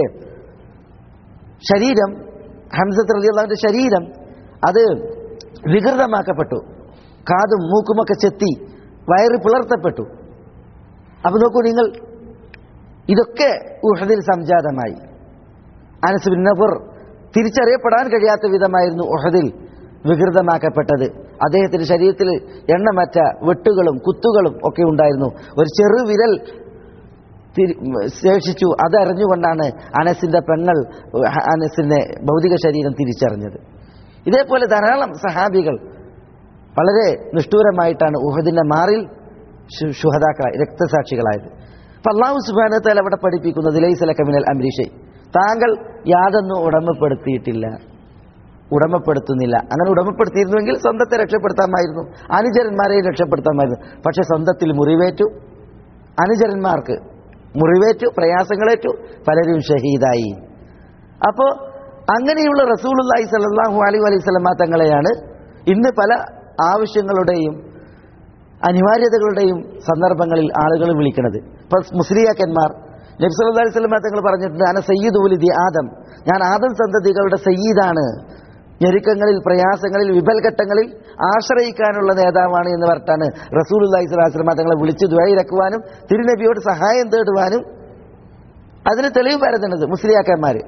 ശരീരം ഹംസത്ത് റതി അള്ളാഹുവിന്റെ ശരീരം അത് വികൃതമാക്കപ്പെട്ടു കാതും മൂക്കുമൊക്കെ ചെത്തി വയറ് പിളർത്തപ്പെട്ടു അപ്പൊ നോക്കൂ നിങ്ങൾ ഇതൊക്കെ ഉഹദിൽ സംജാതമായി അനസ് ബിൻ നബർ തിരിച്ചറിയപ്പെടാൻ കഴിയാത്ത വിധമായിരുന്നു ഉഹദിൽ വികൃതമാക്കപ്പെട്ടത് അദ്ദേഹത്തിന്റെ ശരീരത്തിൽ എണ്ണമറ്റ വെട്ടുകളും കുത്തുകളും ഒക്കെ ഉണ്ടായിരുന്നു ഒരു ചെറു വിരൽ തിരി- ശേഷിച്ചു അതറിഞ്ഞുകൊണ്ടാണ് അനസിന്റെ പെങ്ങൾ അനസിന്റെ ഭൗതിക ശരീരം തിരിച്ചറിഞ്ഞത് ഇതേപോലെ ധാരാളം സഹാബികൾ വളരെ നിഷ്ഠൂരമായിട്ടാണ് ഉഹദിന്റെ മാറിൽ ശു- ശുഹദാക്കളായി രക്തസാക്ഷികളായത് അപ്പൊ അള്ളാഹു സുബാനത്താൽ അവിടെ പഠിപ്പിക്കുന്നത് ലൈസലക്ക മിനൽ അംരീഷെ താങ്കൾ യാതൊന്നും ഉടമപ്പെടുത്തിയിട്ടില്ല ഉടമപ്പെടുത്തുന്നില്ല അങ്ങനെ ഉടമപ്പെടുത്തിയിരുന്നുവെങ്കിൽ സ്വന്തത്തെ രക്ഷപ്പെടുത്താമായിരുന്നു അനുചരന്മാരെയും രക്ഷപ്പെടുത്താമായിരുന്നു പക്ഷെ സ്വന്തത്തിൽ മുറിവേറ്റു അനുചരന്മാർക്ക് മുറിവേറ്റു പ്രയാസങ്ങളേറ്റു പലരും ഷഹീദായി അപ്പോ അങ്ങനെയുള്ള റസൂലുള്ളാഹി സ്വല്ലല്ലാഹു അലൈഹി അലൈഹി സ്വലമ തങ്ങളെയാണ് ഇന്ന് പല ആവശ്യങ്ങളുടെയും അനിവാര്യതകളുടെയും സന്ദർഭങ്ങളിൽ ആളുകൾ വിളിക്കുന്നത് ഇപ്പൊ മുസ്ലിയാക്കന്മാർ നബി സല്ലല്ലാഹു അലൈഹി വസല്ലം തങ്ങൾ പറഞ്ഞിട്ടുണ്ട് അന സയ്യിദ് ഉലിദി ആദം ഞാൻ ആദം സന്തതികളുടെ സയ്യിദാണ് ഞെരുക്കങ്ങളിൽ പ്രയാസങ്ങളിൽ വിപൽഘട്ടങ്ങളിൽ ആശ്രയിക്കാനുള്ള നേതാവാണ് എന്ന് പറഞ്ഞിട്ടാണ് റസൂലുള്ളാഹി സ്വല്ലല്ലാഹു അലൈഹി വസല്ലം തങ്ങളെ വിളിച്ച് ദ്വൈരക്കുവാനും തിരുനബിയോട് സഹായം തേടുവാനും അതിന് തെളിവ് പരത്തുന്നത് മുസ്ലിയാക്കന്മാര്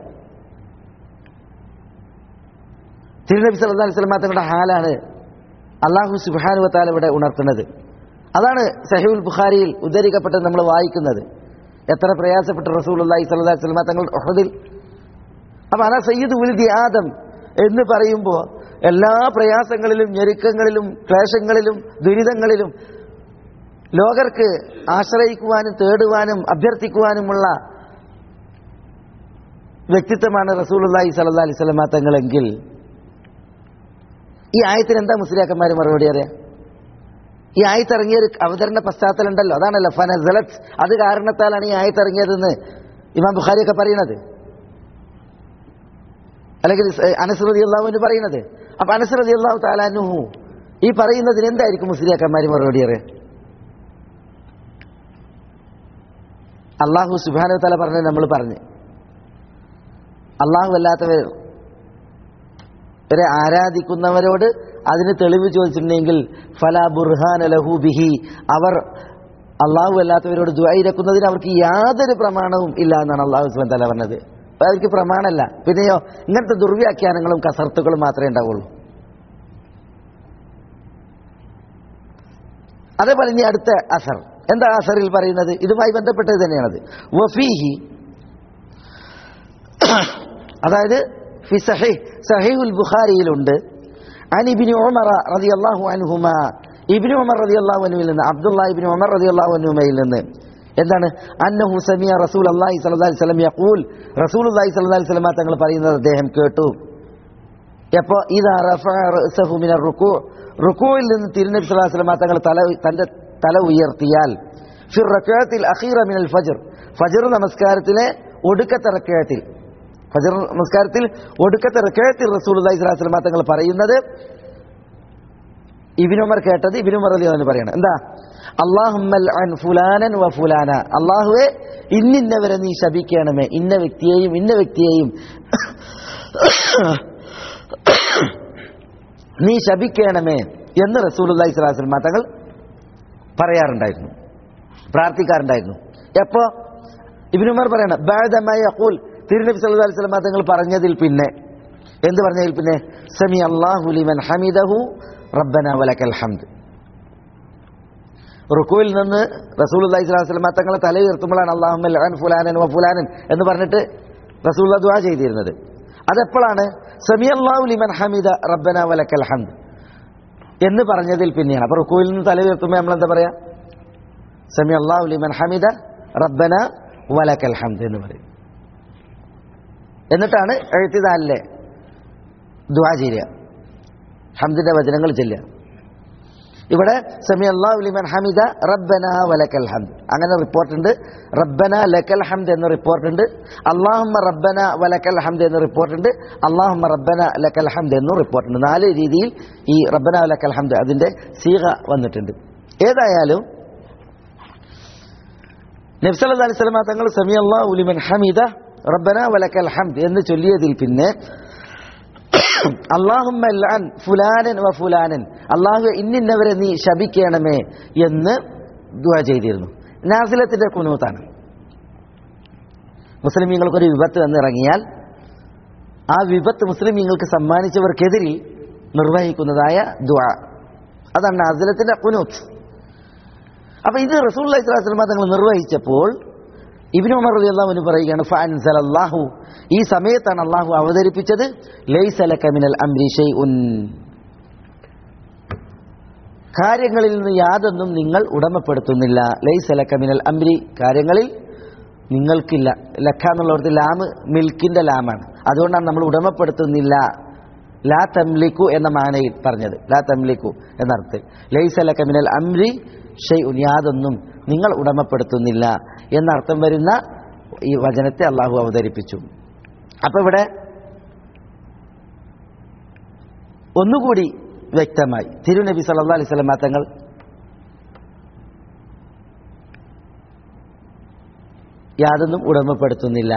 തിരുനബി സല്ലല്ലാഹു അലൈഹി വസല്ലം തങ്ങളുടെ ഹാലാണ് അള്ളാഹു സുബ്ഹാനഹു വതആല ഇവിടെ ഉണർത്തുന്നത് അതാണ് സഹീഉൽ ബുഖാരിയിൽ ഉദ്ധരിക്കപ്പെട്ടത് നമ്മൾ വായിക്കുന്നത് എത്ര പ്രയാസപ്പെട്ട റസൂലുള്ളാഹി സ്വല്ലല്ലാഹു അലൈഹി വസല്ലം തങ്ങൾ ഉഹദിൽ അപ്പൊ അന സയ്യിദ് ഉൽദി ആദം എന്ന് പറയുമ്പോൾ എല്ലാ പ്രയാസങ്ങളിലും ഞെരുക്കങ്ങളിലും ക്ലേശങ്ങളിലും ദുരിതങ്ങളിലും ലോകർക്ക് ആശ്രയിക്കുവാനും തേടുവാനും അഭ്യർത്ഥിക്കുവാനുമുള്ള വ്യക്തിത്വമാണ് റസൂലുള്ളാഹി സ്വല്ലല്ലാഹി അലൈഹി വസല്ലം തങ്ങളെങ്കിൽ ഈ ആയത്തിന് എന്താ മുസ്ലിയാക്കന്മാർ മറുപടി അറിയാം ഈ ആയത്തിറങ്ങിയ ഒരു അവതരണ പശ്ചാത്തലം ഉണ്ടല്ലോ അതാണല്ലോ ഫനസലത്ത് അത് കാരണത്താലാണ് ഈ ആയത്തിറങ്ങിയതെന്ന് ഇമാം ബുഖാരിയൊക്കെ പറയുന്നത് അല്ലെങ്കിൽ അനസ് റതി അള്ളാഹുവിന് പറയുന്നത് അപ്പൊ അനസ് റതി അള്ളാഹു താലാനുഹു ഈ പറയുന്നതിന് എന്തായിരിക്കും മുസ്ലിയാക്കന്മാർ മറുപടി അറിയാം അള്ളാഹു സുബാന തല പറഞ്ഞത് നമ്മൾ പറഞ്ഞു അള്ളാഹു അല്ലാത്തവർ ഇവരെ ആരാധിക്കുന്നവരോട് അതിന് തെളിവ് ചോദിച്ചിട്ടുണ്ടെങ്കിൽ ഫല ബുർഹാൻ ലഹു ബിഹി അവർ അള്ളാഹു അല്ലാത്തവരോട് ദ്വൈരക്കുന്നതിന് അവർക്ക് യാതൊരു പ്രമാണവും ഇല്ല എന്നാണ് അള്ളാഹു സുബാൻ തല പറഞ്ഞത് അപ്പൊ അവർക്ക് പ്രമാണമല്ല പിന്നെയോ ഇങ്ങനത്തെ ദുർവ്യാഖ്യാനങ്ങളും കസർത്തുകളും മാത്രമേ ഉണ്ടാവുള്ളൂ അതേപോലെ ഇനി അടുത്ത അസർ എന്താ അസറിൽ പറയുന്നത് ഇതുമായി ബന്ധപ്പെട്ടത് തന്നെയാണത് വഫീഹി അതായത് ഫി സഹീഹ് സഹീഹുൽ ബുഖാരിയിലുണ്ട് അൻ ഇബ്നു ഉമർ റളിയല്ലാഹു അൻഹുമാ ഇബ്നു ഉമർ റളിയല്ലാഹു അൻഹുവിൽ നിന്ന് അബ്ദുല്ലാ ഇബ്നു ഉമർ റളിയല്ലാഹു അൻഹുമയിൽ നിന്ന് എന്താണ് അന്നഹു സമിയ റസൂൽ അള്ളാഹി സ്വല്ലല്ലാഹി അലൈഹി വസല്ലം യഖൂൽ റസൂലുള്ളാഹി സ്വല്ലല്ലാഹി അലൈഹി വസല്ലം തങ്ങൾ പറയുന്നത് അദ്ദേഹം കേട്ടു എപ്പോ ഇദാ റഫഅ റഅസഹു മിനർ റുകൂ റുകൂയിൽ നിന്ന് തിരുനബി സ്വല്ലല്ലാഹി അലൈഹി വസല്ലം തങ്ങൾ തല തന്റെ തല ഉയർത്തിയാൽ ഫിർ റകഅത്തിൽ അഖീറ മിനൽ ഫജ്ർ ഫജ്ർ നമസ്കാരത്തിലെ ഒടുക്കത്തെ റകഅത്തിൽ ഫജ്ർ നമസ്കാരത്തിൽ ഒടുക്കത്തെ റകഅത്തിൽ റസൂലുള്ളാഹി സ്വല്ലല്ലാഹി അലൈഹി വസല്ലം തങ്ങൾ പറയുന്നത് ഇബിനുമർ കേട്ടത് ഇബിനുമർ അലി അവന് പറയണം എന്താ അള്ളാഹുമ്മൽ അൻ ഫുലാനൻ വ ഫുലാന അള്ളാഹുവെ ഇന്നിന്നവരെ നീ ശപിക്കണമേ ഇന്ന വ്യക്തിയെയും ഇന്ന വ്യക്തിയെയും നീ ശപിക്കണമേ എന്ന് റസൂലുള്ളാഹി സ്വല്ലല്ലാഹി അലൈഹി വസല്ലം തങ്ങൾ പറയാറുണ്ടായിരുന്നു പ്രാർത്ഥിക്കാറുണ്ടായിരുന്നു എപ്പോ ഇബ്നുമർ പറയണം ബഅദമാ യഖൂൽ തിരുനബി സല്ലല്ലാഹു അലൈഹി വസല്ലം തങ്ങൾ പറഞ്ഞതിൽ പിന്നെ എന്ത് പറഞ്ഞതിൽ പിന്നെ സമി അല്ലാഹു ലിമൻ ഹമിദഹു റബ്ബന വലക്കൽ ഹംദ് റുക്കുവിൽ നിന്ന് റസൂലുള്ളാഹി സ്വല്ലല്ലാഹു അലൈഹി വസല്ലം തങ്ങളെ തല ഉയർത്തുമ്പോഴാണ് അല്ലാഹുമ്മൽ അൻ ഫുലാനൻ വ ഫുലാനൻ എന്ന് പറഞ്ഞിട്ട് റസൂലുള്ള ദുആ ചെയ്തിരുന്നത് അതെപ്പോഴാണ് സമി അല്ലാഹു ലിമൻ ഹമിദ റബ്ബന വലക്കൽ ഹംദ് എന്ന് പറഞ്ഞതിൽ പിന്നെയാണ് അപ്പൊ റുക്കുവിൽ നിന്ന് തല ഉയർത്തുമ്പോൾ നമ്മൾ എന്താ പറയാ സമി അല്ലാഹു ലിമൻ ഹമിദ റബ്ബന വലക്കൽ ഹംദ് എന്ന് പറയും എന്നിട്ടാണ് എഴുത്തിതാലിലെ ദുആ ചെയ്യുക ഹംദിന്റെ വചനങ്ങൾ ചെല്ലുക ഇവിടെ സമി അള്ളാഹു ലിമൻ ഹമിദ റബ്ബന വലക്കൽ ഹംദ് അങ്ങനെ റിപ്പോർട്ടുണ്ട് റബ്ബന ലക്കൽ ഹംദ് എന്ന റിപ്പോർട്ടുണ്ട് അള്ളാഹുമ്മ റബ്ബന വലക്കൽ ഹംദ് എന്ന റിപ്പോർട്ടുണ്ട് അള്ളാഹുമ്മ റബ്ബന ലക്കൽ ഹംദ് എന്നും റിപ്പോർട്ടുണ്ട് നാല് രീതിയിൽ ഈ റബ്ബന വലക്കൽ ഹംദ് അതിന്റെ സീഗ വന്നിട്ടുണ്ട് ഏതായാലും നബ്സല്ലാ അലൈഹി സ്വലമ തങ്ങൾ സമി അള്ളാഹു ലിമൻ ഹമിദ റബ്ബന വലക്കൽ ഹംദ് എന്ന് ചൊല്ലിയതിൽ പിന്നെ അള്ളാഹുമ്മ ലഅൻ ഫുലാനൻ വ ഫുലാനൻ അള്ളാഹു ഇന്നിന്നവരെ നീ ശപിക്കണമേ എന്ന് ദുആ ചെയ്തിരുന്നു നാസിലത്തിന്റെ കുനൂത്താണ് മുസ്ലിമീങ്ങൾക്കൊരു വിപത്ത് വന്നിറങ്ങിയാൽ ആ വിപത്ത് മുസ്ലിമീങ്ങൾക്ക് സമ്മാനിച്ചവർക്കെതിരിൽ നിർവഹിക്കുന്നതായ ദുആ അതാണ് നാസിലത്തിന്റെ കുനൂത്ത് അപ്പൊ ഇത് റസൂൽ അലൈഹിസ്ലാം തങ്ങൾ നിർവഹിച്ചപ്പോൾ ഇബിനു ഉമർ റളിയല്ലാഹു പറയുകയാണ് ഫഅൻസല അല്ലാഹു ഈ സമയത്താണ് അള്ളാഹു അവതരിപ്പിച്ചത് ലൈസ ലക മിനൽ അംരി ഷൈഉൻ കാര്യങ്ങളിൽ നിന്ന് യാതൊന്നും നിങ്ങൾ ഉടമപ്പെടുത്തുന്നില്ല ലൈസ ലക മിനൽ അംരി കാര്യങ്ങളിൽ നിങ്ങൾക്കില്ല ലക്ക എന്നുള്ളടത്ത് ലാമ് മിൽക്കിന്റെ ലാമാണ് അതുകൊണ്ടാണ് നമ്മൾ ഉടമപ്പെടുത്തുന്നില്ല ലാ തംലിക്കു എന്ന മാനയിൽ പറഞ്ഞത് ലാ തംലിക്കു എന്നർത്ഥത്തിൽ ലൈസ ലക മിനൽ അംരി ഷെയ്ഉൻ യാതൊന്നും നിങ്ങൾ ഉടമപ്പെടുത്തുന്നില്ല എന്നർത്ഥം വരുന്ന ഈ വചനത്തെ അള്ളാഹു അവതരിപ്പിച്ചു അപ്പൊ ഇവിടെ ഒന്നുകൂടി വ്യക്തമായി തിരുനബി സല്ലാ അലൈഹി സ്വലം തങ്ങൾ യാതൊന്നും ഉടമപ്പെടുത്തുന്നില്ല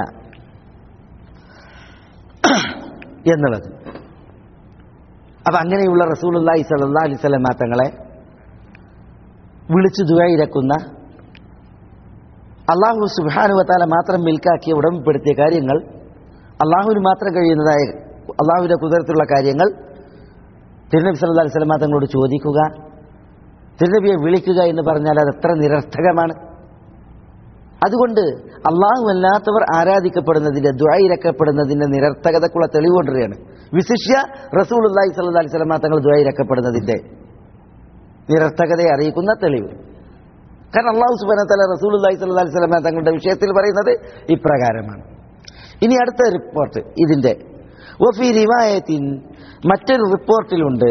എന്നുള്ളത് അപ്പൊ അങ്ങനെയുള്ള റസൂലുല്ലാഹി സല്ലാ അലൈഹി സ്വലം തങ്ങളെ വിളിച്ചു ദുആയിരക്കുന്ന അള്ളാഹു സുബാനുവത്താല മാത്രം മിൽക്കാക്കിയ ഉടമപ്പെടുത്തിയ കാര്യങ്ങൾ അള്ളാഹുവിന് മാത്രം കഴിയുന്നതായ അള്ളാഹുവിന്റെ കുതിരത്തിലുള്ള കാര്യങ്ങൾ തിരുനബി സല്ലാ അലൈഹി സ്വലമ തങ്ങളോട് ചോദിക്കുക തിരുനബിയെ വിളിക്കുക എന്ന് പറഞ്ഞാൽ അത് എത്ര നിരർത്ഥകമാണ് അതുകൊണ്ട് അള്ളാഹു അല്ലാത്തവർ ആരാധിക്കപ്പെടുന്നതിന്റെ ദ്വൈരക്കപ്പെടുന്നതിന്റെ നിരർത്ഥകതക്കുള്ള തെളിവ് കൊണ്ടുവരികയാണ് വിശിഷ്യ റസൂൽ അള്ളാഹി സല്ലാ അലൈഹി സ്വലമ തങ്ങൾ ദ്വൈരക്കപ്പെടുന്നതിന്റെ നിരർത്ഥകതയെ അറിയിക്കുന്ന തെളിവ് കാരണം അള്ളാഹു സുബാന തല റസൂൽ അള്ളാഹി സ്വല്ലാ അലൈഹി സ്വലമ തങ്ങളുടെ വിഷയത്തിൽ പറയുന്നത് ഇപ്രകാരമാണ് ഇനി അടുത്ത റിപ്പോർട്ട് ഇതിന്റെ വഫി റിവായത്തിൻ മറ്റൊരു റിപ്പോർട്ടിലുണ്ട്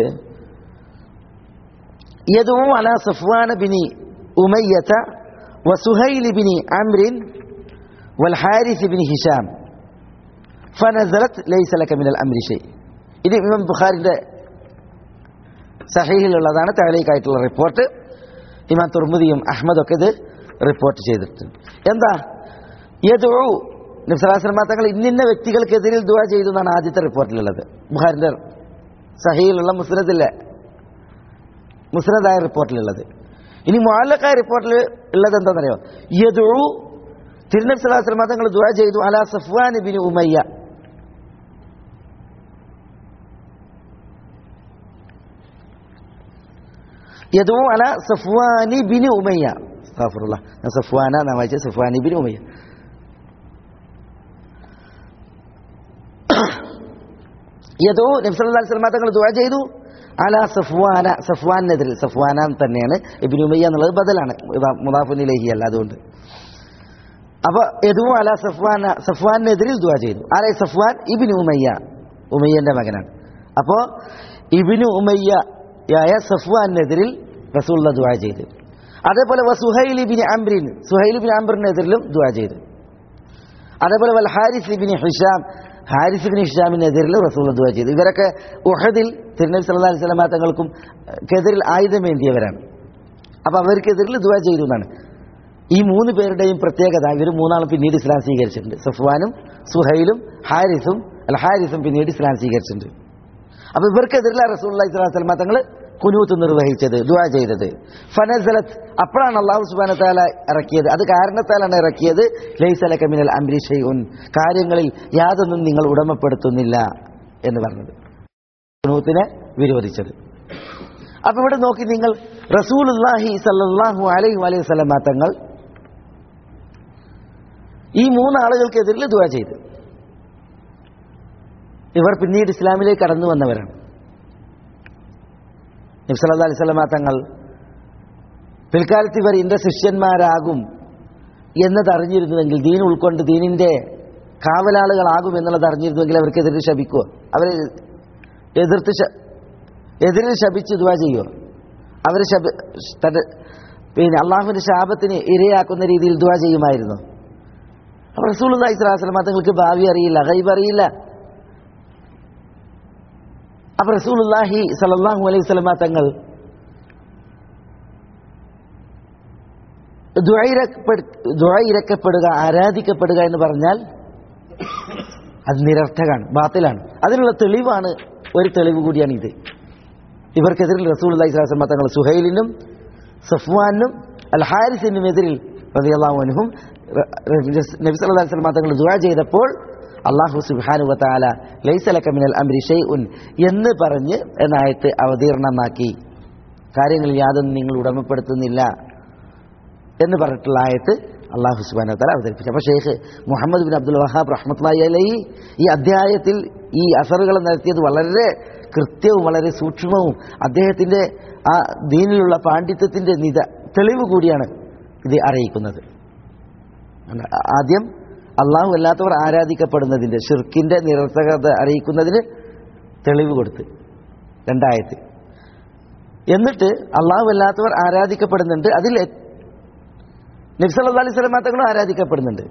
യദൂ അല സഫ്വാന ബിനി ഉമയ്യത വസുഹൈൽ ബിനി അംറിൻ വൽഹാരിസ് ബിനി ഹിഷാം ഫനസലത്ത് ലൈസ ലക മിനൽ അംരി ഷൈ ഇത് ഇമാം ബുഖാരിന്റെ സഹീഹിലുള്ളതാണ് താഴേക്കായിട്ടുള്ള റിപ്പോർട്ട് ഇമാം തുർമുദിയും അഹമ്മദൊക്കെ ഇത് റിപ്പോർട്ട് ചെയ്തിട്ടുണ്ട് എന്താ യദൂ നബ്സലാസ്ലമ തങ്ങൾ ഇന്നിന്ന വ്യക്തികൾക്കെതിരിൽ ദുവാ ചെയ്തു എന്നാണ് ആദ്യത്തെ റിപ്പോർട്ടിലുള്ളത് ബുഹാരിന്റെ സഹയിലുള്ള മുസ്നദിലെ മുസ്നദായ റിപ്പോർട്ടിലുള്ളത് ഇനി മുഅല്ലക്കായ റിപ്പോർട്ടിൽ ഉള്ളത് എന്താണെന്നറിയോ യദൂ തിരുനബി സലാസ്ലമ തങ്ങൾ ദുവാ ചെയ്തു അലാ സഫ്വാൻ ബിൻ ഉമയ്യ യദൂ അല സഫ്വാനി ബിൻ ഉമയ്യ അസ്തഗ്ഫിറുല്ലാ ഞാൻ സഫ്വാന എന്നാ വായിച്ചത് സഫ്വാനി ബിൻ ഉമയ്യ യദോ നബ്സല്ലാ സ്വലമ തങ്ങൾ ദുആ ചെയ്തു അല സഫ്വാന സഫ്വാനെതിരിൽ സഫ്വാന തന്നെയാണ് ഇബിൻ ഉമയ്യ എന്നുള്ളത് ബദലാണ് മുദാഫുനിലേഹി അല്ല അതുകൊണ്ട് അപ്പൊ യദു അല സഫ്വാന സഫ്വാനെതിരിൽ ദുആ ചെയ്തു ആരെ സഫ്വാൻ ഇബിൻ ഉമയ്യ ഉമയ്യന്റെ മകനാണ് അപ്പോ ഇബിനു ഉമയ്യയായ സഫ്വാനെതിരിൽ റസൂള്ള ദുആ ചെയ്തു അതേപോലെ സുഹൈലി ബിൻ അംറിൻ സുഹൈലി ബിൻ അംറിനെതിരിലും ദുആ ചെയ്തു അതേപോലെ വൽ Harith bin Hisham Harith bin ഹിഷാമിനെതിരിൽ റസൂൽ ദുആ ചെയ്തു ഇവരൊക്കെ ഉഹദിൽ തിരുനബി സല്ലല്ലാഹു അലൈഹി വസല്ലമ തങ്ങൾക്കും എതിരിൽ ആയുധമേന്തിയവരാണ് അപ്പൊ അവർക്കെതിരിൽ ദുആ ചെയ്തു എന്നാണ് ഈ മൂന്ന് പേരുടെയും പ്രത്യേകത ഇവർ മൂന്നാളും പിന്നീട് ഇസ്ലാം സ്വീകരിച്ചിട്ടുണ്ട് സഫ്വാനും സുഹൈലും ഹാരിസും അല്ല ഹാരിസും പിന്നീട് ഇസ്ലാം സ്വീകരിച്ചിട്ടുണ്ട് അപ്പൊ ഇവർക്കെതിരില്ല റസൂൽ അലൈഹി സ്വലാഹു വസല്ലമ തങ്ങൾ കുനൂത്ത് നിർവഹിച്ചത് ദുആ ചെയ്തത് ഫനസലത്ത് അപ്പോഴാണ് അള്ളാഹു സുബാന താല ഇറക്കിയത് അത് കാരണത്താലാണ് ഇറക്കിയത് ലൈസലക മിനൽ അംരി ഷൈഉൻ കാര്യങ്ങളിൽ യാതൊന്നും നിങ്ങൾ ഉടമപ്പെടുത്തുന്നില്ല എന്ന് പറഞ്ഞത് കുനൂത്തിനെ വിരോധിച്ചത് അപ്പൊ ഇവിടെ നോക്കി നിങ്ങൾ റസൂലുല്ലാഹി സല്ലല്ലാഹു അലൈഹി അലൈഹി വസല്ലമ തങ്ങൾ ഈ മൂന്നാളുകൾക്കെതിരിൽ ദുആ ചെയ്തു ഇവർ പിന്നീട് ഇസ്ലാമിലേക്ക് കടന്നു വന്നവരാണ് നബ്സല്ലാ അലൈഹി സ്വലമ തങ്ങൾ പിൽക്കാലത്ത് ഇവർ എൻ്റെ ശിഷ്യന്മാരാകും എന്നത് അറിഞ്ഞിരുന്നുവെങ്കിൽ ദീൻ ഉൾക്കൊണ്ട് ദീനിൻ്റെ കാവലാളുകളാകും എന്നുള്ളത് അറിഞ്ഞിരുന്നുവെങ്കിൽ അവർക്കെതിരെ ശപിക്കുമോ അവരെ എതിർത്ത് ശ- എതിരിൽ ശപിച്ച് ദുവാ ചെയ്യുമോ അവർ ശബ തന്റെ പിന്നെ അള്ളാഹുവിന്റെ ശാപത്തിന് ഇരയാക്കുന്ന രീതിയിൽ ദുവാ ചെയ്യുമായിരുന്നു അപ്പോൾ റസൂൽ ഇസ്ലാസ്ലമ തങ്ങൾക്ക് ഭാവി അറിയില്ല ഗൈബ് അറിയില്ല അപ്പൊ റസൂലുല്ലാഹി സലല്ലാഹു അലൈഹി സ്വലമ തങ്ങൾ ദുഴയിരക്കപ്പെടുക ആരാധിക്കപ്പെടുക എന്ന് പറഞ്ഞാൽ അത് നിരർത്ഥകാണ് ബാത്തിലാണ് അതിനുള്ള തെളിവാണ് ഒരു തെളിവ് കൂടിയാണ് ഇത് ഇവർക്കെതിരിൽ റസൂൽ അള്ളഹി സ്വലാസ്ലമ തങ്ങൾ സുഹൈലിനും സഫ്വാനും അൽ ഹാരിസിനും എതിരിൽ റതിയല്ലാഹുനും നബി സല്ലല്ലാഹു അലൈഹി വസല്ലം തങ്ങൾ ദുആ ചെയ്തപ്പോൾ അള്ളാഹു സുബ്ഹാനഹു വതആല ലൈസ ലക മിനൽ അംരി ഷൈഉൻ എന്ന് പറഞ്ഞ് എന്നായത്ത് അവതീർണമാക്കി കാര്യങ്ങളിൽ യാതൊന്നും നിങ്ങൾ ഉടമപ്പെടുത്തുന്നില്ല എന്ന് പറഞ്ഞിട്ടുള്ള ആയത്ത് അള്ളാഹു സുബ്ഹാനഹു വതആല അവതരിപ്പിച്ചു അപ്പോൾ Sheikh Muhammad bin Abdul Wahhab റഹ്മത്തുള്ളാഹി അലൈഹി ഈ അധ്യായത്തിൽ ഈ അസറുകൾ നടത്തിയത് വളരെ കൃത്യവും വളരെ സൂക്ഷ്മവും അദ്ദേഹത്തിന്റെ ആ ദീനിലുള്ള പാണ്ഡിത്യത്തിന്റെ നിത തെളിവ് കൂടിയാണ് ഇത് അറിയിക്കുന്നത് ആദ്യം അള്ളാഹു അല്ലാത്തവർ ആരാധിക്കപ്പെടുന്നതിന്റെ ഷിർക്കിന്റെ നിരർത്ഥകത അറിയിക്കുന്നതിന് തെളിവ് കൊടുത്ത് രണ്ടായത്ത് എന്നിട്ട് അള്ളാഹു അല്ലാത്തവർ ആരാധിക്കപ്പെടുന്നുണ്ട് അതിൽ നബ്സല്ലാ അലൈഹി സ്വലമാ തങ്ങളും ആരാധിക്കപ്പെടുന്നുണ്ട്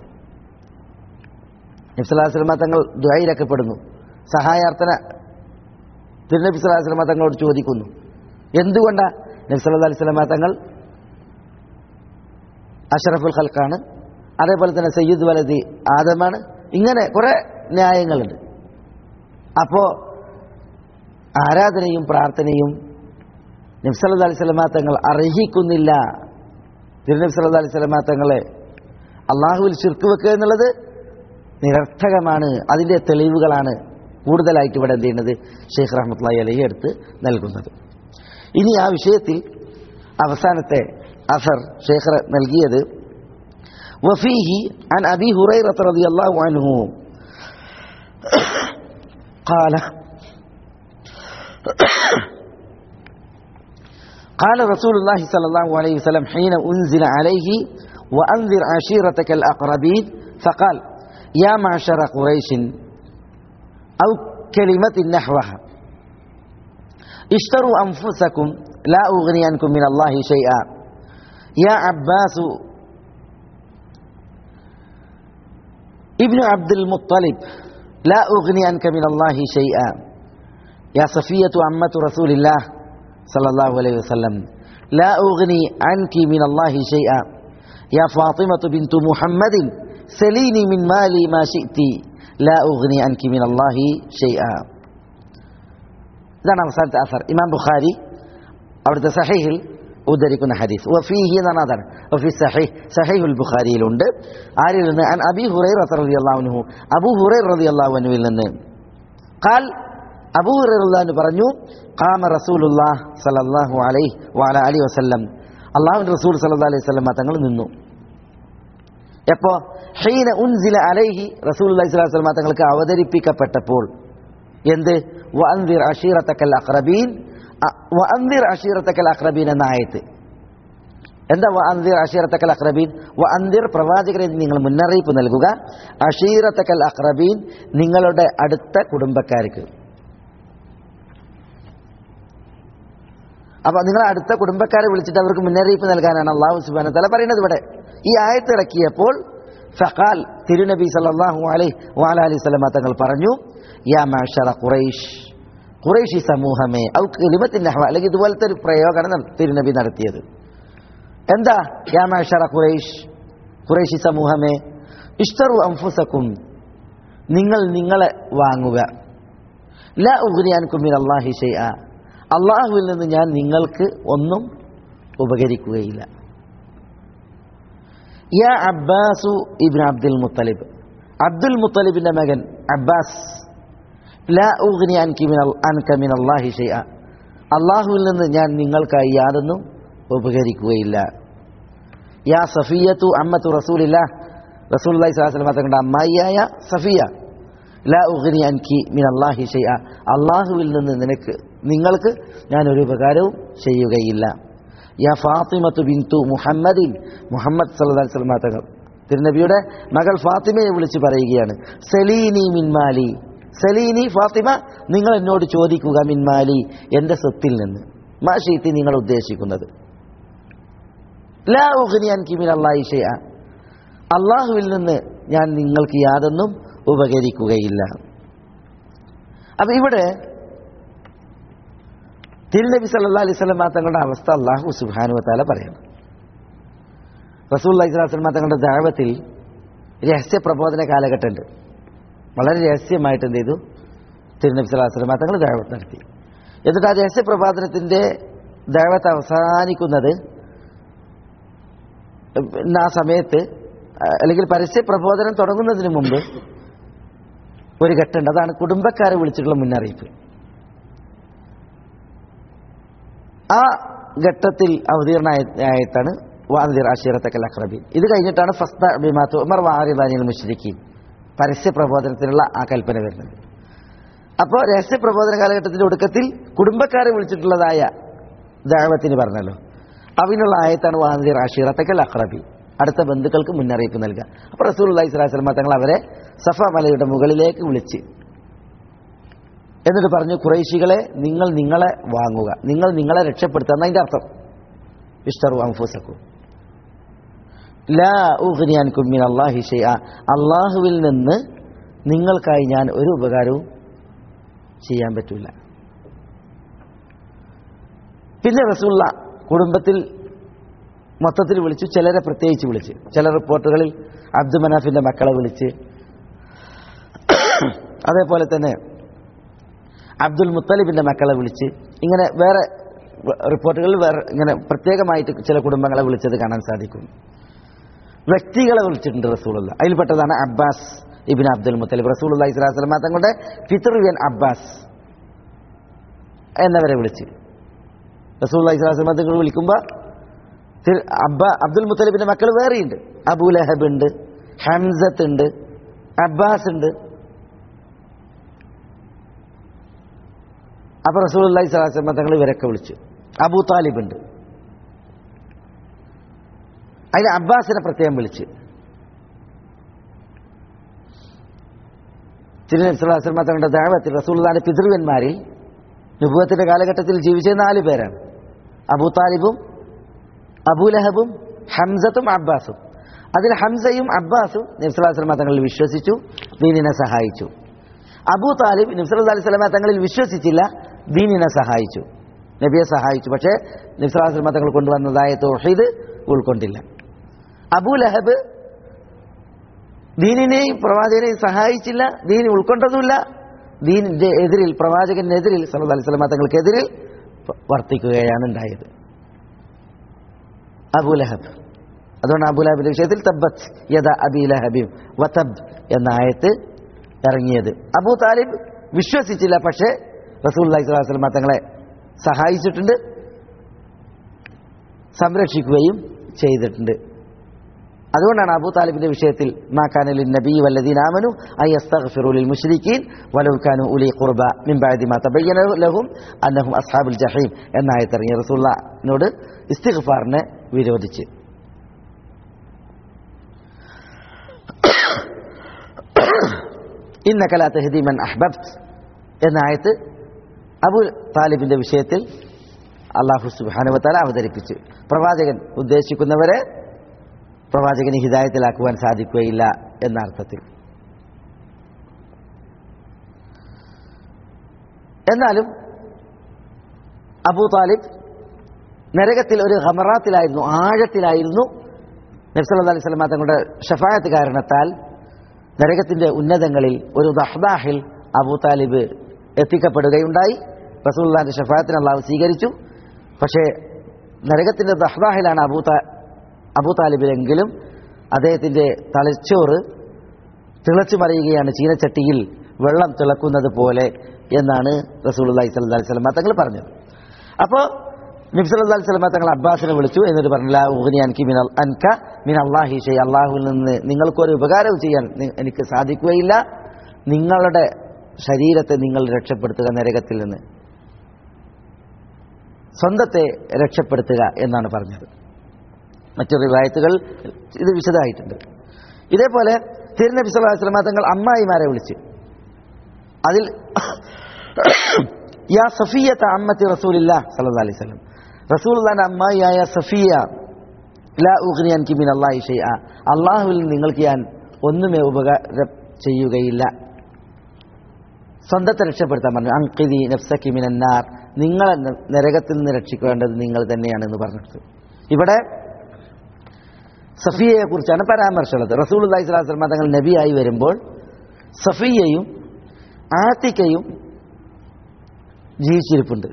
നബ്സല്ലാ സ്വലമാ തങ്ങൾ ദ്വൈരക്കപ്പെടുന്നു സഹായാർത്ഥന തിരുനബി സ്വലാഹു സ്വലമാ തങ്ങളോട് ചോദിക്കുന്നു എന്തുകൊണ്ടാ നബ്സല്ലാ അലൈഹി സ്വലമാ തങ്ങൾ അഷറഫുൽ ഖൽക്കാണ് അതേപോലെ തന്നെ സയ്യിദ് വലതി ആദമാണ് ഇങ്ങനെ കുറെ ന്യായങ്ങളുണ്ട് അപ്പോ ആരാധനയും പ്രാർത്ഥനയും നബ്സല്ലാ അലൈഹി സ്വലമാ തങ്ങൾ അർഹിക്കുന്നില്ല തിരുനബി സല്ലാ അലൈഹി സ്വലമാ തങ്ങളെ അള്ളാഹുവിൽ ചുരുക്ക് വെക്കുക എന്നുള്ളത് നിരർത്ഥകമാണ് അതിൻ്റെ തെളിവുകളാണ് കൂടുതലായിട്ട് ഇവിടെ എന്ത് ചെയ്യുന്നത് ഷെയ്ഖ് റഹ്മത്തുള്ളി അലഹി എടുത്ത് നൽകുന്നത് ഇനി ആ വിഷയത്തിൽ അവസാനത്തെ അസർ ഷെയ്ഖ് നൽകിയത് وفيه عن أبي هريرة رضي الله عنه قال قال رسول الله صلى الله عليه وسلم حين أنزل عليه وأنذر عشيرتك الأقربين فقال يا معشر قريش أو كلمة نحوها اشتروا أنفسكم لا أغني عنكم من الله شيئا يا عباس ابن عبد المطلب لا أغني عنك من الله شيئا يا صفية عمة رسول الله صلى الله عليه وسلم لا أغني عنك من الله شيئا يا فاطمة بنت محمد سليني من مالي ما شئت لا أغني عنك من الله شيئا ഇതാണ് അവസാനത്തെ അസർ ഇമാം ബുഖാരി അവിടുത്തെ സഹീഹിൽ ഉദ്ധരിക്കുന്ന ഹദീസ് വഫീഹി എന്നാണ് അതാണ് വഫി സഹീഹ് സഹീഹുൽ ബുഖാരിയിലുണ്ട് ആരിൽ നിന്ന് അൻ അബി ഹുറൈറ റളിയല്ലാഹു അൻഹു അബൂ ഹുറൈറ റളിയല്ലാഹു അൻഹുവിൽ നിന്ന് ഖാൽ അബൂ ഹുറൈറ റളിയല്ലാഹു പറഞ്ഞു ഖാമ റസൂലുള്ളാഹ് സ്വല്ലല്ലാഹു അലൈഹി വഅല അലി വസല്ലം അല്ലാഹുവിന്റെ റസൂൽ സല്ലല്ലാഹു അലൈഹി വസല്ലം തങ്ങൾ നിന്നു എപ്പോ ഹീന ഉൻസില അലൈഹി റസൂലുള്ളാഹി സ്വല്ലല്ലാഹു അലൈഹി വസല്ലം തങ്ങൾക്ക് അവതരിപ്പിക്കപ്പെട്ടപ്പോൾ എന്ത് വഅൻദിർ അഷീറത്തക്കൽ അഖ്റബീൻ വഅൻദിർ അഷീറത്തക്കൽ അഖ്റബീൻ എന്ന ആയത്ത് എന്താ വഅൻദിർ അഷീറത്തക്കൽ അഖ്റബീൻ വഅൻദിർ പ്രവാചകരെ നിങ്ങൾ മുന്നറിയിപ്പ് നൽകുക അഷീറത്തക്കൽ അഖ്റബീൻ നിങ്ങളുടെ അടുത്ത കുടുംബക്കാർക്ക് അപ്പൊ നിങ്ങൾ അടുത്ത കുടുംബക്കാരെ വിളിച്ചിട്ട് അവർക്ക് മുന്നറിയിപ്പ് നൽകാനാണ് അള്ളാഹു സുബാന തല പറയുന്നത് ഇവിടെ ഈ ആയത്ത് ഇറക്കിയപ്പോൾ ഫഖാൽ തിരുനബി സല്ലല്ലാഹു അലൈഹി വഅല അലൈഹി സ്വലമ തങ്ങൾ പറഞ്ഞു യാ മാഷറ ഖുറൈഷ് ഖുറൈഷി സമൂഹമേ ഔ കലിമത്തിൻ നഹ്വ അല്ലെങ്കിൽ ഇതുപോലത്തെ ഒരു പ്രയോഗമാണ് ന- തിരുനബി നടത്തിയത് എന്താ യാ മാഷറ ഖുറൈഷ് ഖുറൈഷി സമൂഹമേ ഇഷ്തറു അംഫുസക്കും നിങ്ങൾ നിങ്ങളെ വാങ്ങുക ല ഉഗ്നിയാൻകും മിൻ അല്ലാഹി ഷൈഅ അള്ളാഹുവിൽ നിന്ന് ഞാൻ നിങ്ങൾക്ക് ഒന്നും ഉപകരിക്കുകയില്ല യാ അബ്ബാസു ഇബ്ൻ അബ്ദുൽ മുത്തലിബ് അബ്ദുൽ മുത്തലിബിന്റെ മകൻ അബ്ബാസ് ലാ ഉഗ്നി അൻകി മിൻ അൽ- അൻക മിൻ അല്ലാഹി ഷൈഅ അള്ളാഹുവിൽ നിന്ന് ഞാൻ നിങ്ങൾക്കായി യാതൊന്നും ഉപകരിക്കുകയില്ല യാ സഫിയത്തു അമ്മത്തു റസൂലില്ല റസൂലുള്ളാഹി സ്വല്ലല്ലാഹു അലൈഹി വസല്ലം തങ്ങളുടെ അമ്മായിയായ സഫിയ ലാ ഉഗ്നി അൻകി മിൻ അല്ലാഹി ഷൈഅ അള്ളാഹുവിൽ നിന്ന് നിനക്ക് നിങ്ങൾക്ക് ഞാൻ ഒരു ഉപകാരവും ചെയ്യുകയില്ല യാ ഫാത്തിമത്തു ബിന്തു മുഹമ്മദിൻ മുഹമ്മദ് സല്ലല്ലാഹു അലൈഹി വസല്ലം തങ്ങൾ തിരുനബിയുടെ മകൾ ഫാത്തിമയെ വിളിച്ച് പറയുകയാണ് സലീനി മിൻമാലി സലീനി ഫാത്തിമ നിങ്ങൾ എന്നോട് ചോദിക്കുക മിൻമാലി എൻ്റെ സ്വത്തിൽ നിന്ന് മാ ഷീത്തി നിങ്ങൾ ഉദ്ദേശിക്കുന്നത് ലാ ഉഗ്നിയാൻ കിമിൻ അള്ളാഹി ഷെയ്അ അള്ളാഹുവിൽ നിന്ന് ഞാൻ നിങ്ങൾക്ക് യാതൊന്നും ഉപകരിക്കുകയില്ല അപ്പൊ ഇവിടെ തിരുനബി സല്ലാ അലൈഹി സ്വലം തങ്ങളുടെ അവസ്ഥ അള്ളാഹു സുബാനു താല പറയണം റസൂൽ അലൈഹി സ്വലാസ്ലം തങ്ങളുടെ ദാവത്തിൽ രഹസ്യ പ്രബോധന കാലഘട്ടമുണ്ട് വളരെ രഹസ്യമായിട്ട് എന്ത് ചെയ്തു തിരുനബി സല്ലാ വസ്ലം തങ്ങൾ ദാവത്ത് നടത്തി എന്നിട്ട് ആ രഹസ്യ പ്രബോധനത്തിന്റെ ദാവത്ത് അവസാനിക്കുന്നത് പിന്നെ ആ സമയത്ത് അല്ലെങ്കിൽ പരസ്യ പ്രബോധനം തുടങ്ങുന്നതിന് മുമ്പ് ഒരു ഘട്ടമുണ്ട് അതാണ് കുടുംബക്കാരെ വിളിച്ചിട്ടുള്ള മുന്നറിയിപ്പ് ആ ഘട്ടത്തിൽ അവതീർണമായിട്ടാണ് വാദിർ അഷീറത്തക്കൽ അഖ്റബി ഇത് കഴിഞ്ഞിട്ടാണ് ഫസ്ത ബിമാത്തു ഉമർ വാറിബാനിൽ മുഷ്രിഖീൻ പരസ്യ പ്രബോധനത്തിനുള്ള ആ കൽപ്പന വരുന്നത് അപ്പോൾ രഹസ്യ പ്രബോധന കാലഘട്ടത്തിന്റെ ഒടുക്കത്തിൽ കുടുംബക്കാരെ വിളിച്ചിട്ടുള്ളതായ ദാവത്തിന് പറഞ്ഞല്ലോ അതിനുള്ള ആയത്താണ് വാദിർ അഷീറത്തക്കൽ അഖ്റബി അടുത്ത ബന്ധുക്കൾക്ക് മുന്നറിയിപ്പ് നൽകുക അപ്പോൾ റസൂൽ അള്ളഹി സ്വലാസ്ലമ തങ്ങൾ അവരെ സഫ മലയുടെ മുകളിലേക്ക് വിളിച്ച് എന്നിട്ട് പറഞ്ഞു കുറേശികളെ നിങ്ങൾ നിങ്ങളെ വാങ്ങുക നിങ്ങൾ നിങ്ങളെ രക്ഷപ്പെടുത്തുക എന്നതിൻ്റെ അർത്ഥം ഇഷ്ടറു അംഫൂസക്കും ലാ ഉഹ്നിയാൻ കുമ്മിൻ അള്ളാഹി ഷെയ്അ അള്ളാഹുവിൽ നിന്ന് നിങ്ങൾക്കായി ഞാൻ ഒരു ഉപകാരവും ചെയ്യാൻ പറ്റൂല പിന്നെ റസൂള്ള കുടുംബത്തിൽ മൊത്തത്തിൽ വിളിച്ചു ചിലരെ പ്രത്യേകിച്ച് വിളിച്ച് ചില റിപ്പോർട്ടുകളിൽ അബ്ദു മനാഫിന്റെ മക്കളെ വിളിച്ച് അതേപോലെ തന്നെ അബ്ദുൽ മുത്തലിബിന്റെ മക്കളെ വിളിച്ച് ഇങ്ങനെ വേറെ റിപ്പോർട്ടുകളിൽ വേറെ ഇങ്ങനെ പ്രത്യേകമായിട്ട് ചില കുടുംബങ്ങളെ വിളിച്ചത് കാണാൻ സാധിക്കും വ്യക്തികളെ വിളിച്ചിട്ടുണ്ട് റസൂലുള്ള അതിൽപ്പെട്ടതാണ് അബ്ബാസ് ഇബിൻ അബ്ദുൽ മുത്തലിബ് റസൂലുള്ള ഇസ്ലാസ്ലമ തങ്ങളുടെ ഫിത്തറുവിയൻ അബ്ബാസ് എന്നവരെ വിളിച്ച് റസൂള്ള ഇസ്ലാസ്ലമ തങ്ങൾ വിളിക്കുമ്പോൾ അബ്ബ അബ്ദുൽ മുത്തലിബിന്റെ മക്കൾ വേറെയുണ്ട് അബൂ ലഹബ് ഉണ്ട് ഹംസത്ത് ഉണ്ട് അബ്ബാസ് ഉണ്ട് അപ്പൊ റസൂൽ അള്ളഹി സ്വലാസ്ലമ തങ്ങൾ ഇവരൊക്കെ വിളിച്ചു അബൂ താലിബ് ഉണ്ട് അതിന് അബ്ബാസിനെ പ്രത്യേകം വിളിച്ച് തിരുനബ്സുല്ലാസ്ലമ തങ്ങളുടെ ദാവത്തിൽ റസൂൽദാന്റെ പിതൃവന്മാരിൽ നുപുവത്തിന്റെ കാലഘട്ടത്തിൽ ജീവിച്ച നാല് പേരാണ് അബൂ താലിബും അബൂലഹബും ഹംസത്തും അബ്ബാസും അതിൽ ഹംസയും അബ്ബാസും നബ്സുല്ലാസ്ലമ തങ്ങളിൽ വിശ്വസിച്ചു ദീനിനെ സഹായിച്ചു അബൂ താലിബ് നബ്സുല്ലാ അലൈഹി സ്വലമ തങ്ങളിൽ വിശ്വസിച്ചില്ല ദീനിനെ സഹായിച്ചു നബിയെ സഹായിച്ചു പക്ഷേ നബ്സുല്ലാസ്ലമ തങ്ങൾ കൊണ്ടുവന്നതായ തോഹീദ് ഉൾക്കൊണ്ടില്ല അബൂ ലഹബ് ദീനിനെയും പ്രവാചകനെയും സഹായിച്ചില്ല ദീൻ ഉൾക്കൊണ്ടതുമില്ല ദീനിന്റെ എതിരിൽ പ്രവാചകനെതിരിൽ സല്ലു അലൈഹി സ്വലമ തങ്ങൾക്കെതിരിൽ വർത്തിക്കുകയാണ് ഉണ്ടായത് അബൂലഹബ് അതുകൊണ്ട് അബൂലഹബിന്റെ വിഷയത്തിൽ തബ്ബത്ത് യഥ അബീലഹബിം വതബ് എന്ന ആയത്ത് ഇറങ്ങിയത് അബൂ താലിബ് വിശ്വസിച്ചില്ല പക്ഷേ റസൂൽ അലൈഹി സ്വലാസ്ലമ തങ്ങളെ സഹായിച്ചിട്ടുണ്ട് സംരക്ഷിക്കുകയും ചെയ്തിട്ടുണ്ട് അതുകൊണ്ടാണ് അബൂ താലിബിന്റെ വിഷയത്തിൽ മാക്കാനലിൻ നബി വല്ലദീൻ ആമനു ഐ അസ്തഗ്ഫിറുൽ മുശ്രിക്കീൻ വലൗ കാനു ഉലി ഖുർബ മിൻ ബഅദി മാ തബയ്യന ലഹും അന്നഹും അസ്ഹാബുൽ ജഹീം എന്ന ആയത്ത് ഇറങ്ങിയ റസൂലിനോട് ഇസ്തിഗ്ഫാറിനെ വിരോധിച്ച് ഇന്നക ലാ തഹ്ദി മൻ അഹ്ബബ്ത് എന്ന ആയത്ത് അബൂ താലിബിന്റെ വിഷയത്തിൽ അള്ളാഹു സുബ്ഹാനഹു വതആല അവതരിപ്പിച്ചു പ്രവാചകൻ ഉദ്ദേശിക്കുന്നവരെ പ്രവാചകന് ഹിദായത്തിലാക്കുവാൻ സാധിക്കുകയില്ല എന്ന അർത്ഥത്തിൽ എന്നാലും അബൂ താലിബ് നരകത്തിൽ ഒരു ഹമറാത്തിലായിരുന്നു ആഴത്തിലായിരുന്നു നബ്സല്ലാ അലൈഹി സ്വലമ തങ്ങളുടെ ഷഫായത്ത് കാരണത്താൽ നരകത്തിന്റെ ഉന്നതങ്ങളിൽ ഒരു ദഹ്ദാഹിൽ അബൂ താലിബ് എത്തിക്കപ്പെടുകയുണ്ടായി റസൂല്ലാന്റെ ഷഫായത്തിന് അള്ളാഹു സ്വീകരിച്ചു പക്ഷേ നരകത്തിന്റെ ദഹ്ദാഹിലാണ് അബൂ താ അബൂ താലിബിലെങ്കിലും അദ്ദേഹത്തിന്റെ തലച്ചോറ് തിളച്ചു മറിയുകയാണ് ചീനച്ചട്ടിയിൽ വെള്ളം തിളക്കുന്നത് പോലെ എന്നാണ് റസൂൽ അലൈഹി സ്വല്ലാ അലൈഹി സ്വലമ തങ്ങൾ പറഞ്ഞത് അപ്പോൾ നബ്സല്ലാ സ്വലമ തങ്ങൾ അബ്ബാസിനെ വിളിച്ചു എന്നിട്ട് പറഞ്ഞില്ല ഊഹനി അൻകി മിൻ അൻക മിൻ അള്ളാഹി ഷെയ് അള്ളാഹുവിൽ നിന്ന് നിങ്ങൾക്കൊരു ഉപകാരവും ചെയ്യാൻ നി- എനിക്ക് സാധിക്കുകയില്ല നിങ്ങളുടെ ശരീരത്തെ നിങ്ങൾ രക്ഷപ്പെടുത്തുക നരകത്തിൽ നിന്ന് സ്വന്തത്തെ രക്ഷപ്പെടുത്തുക എന്നാണ് പറഞ്ഞത് മറ്റു റിവായത്തുകൾ ഇത് വിശദമായിട്ടുണ്ട് ഇതേപോലെ തിരുനബി സ്വല്ലല്ലാഹു അലൈഹി വസല്ലമ തങ്ങൾ അമ്മായിമാരെ വിളിച്ച് അതിൽ യാ സഫിയത്ത അമ്മത്തി റസൂലില്ല സല്ലല്ലാഹു അലൈഹി വസല്ലം റസൂലുള്ളാന്റെ അമ്മായിയായ സഫിയ ലാ ഉഗ്നി അൻകി മിൻ അല്ലാഹി ഷൈഅ അള്ളാഹുവിൽ നിന്ന് നിങ്ങൾക്ക് ഞാൻ ഒന്നുമേ ഉപകാരം ചെയ്യുകയില്ല സ്വന്തത്തെ രക്ഷപ്പെടുത്താൻ പറഞ്ഞു അങ്കിതി നഫ്സക്കി മിനന്നാർ നിങ്ങളെ ന- നരകത്തിൽ നിന്ന് രക്ഷിക്കേണ്ടത് നിങ്ങൾ തന്നെയാണെന്ന് പറഞ്ഞിട്ട് ഇവിടെ സഫിയയെ കുറിച്ചാണ് പരാമർശമുള്ളത് റസൂൽ അള്ളഹി സ്വലാസ്ലമ തങ്ങൾ നബിയായി വരുമ്പോൾ സഫിയയും ആത്തിക്കയും ജീവിച്ചിരിപ്പുണ്ട്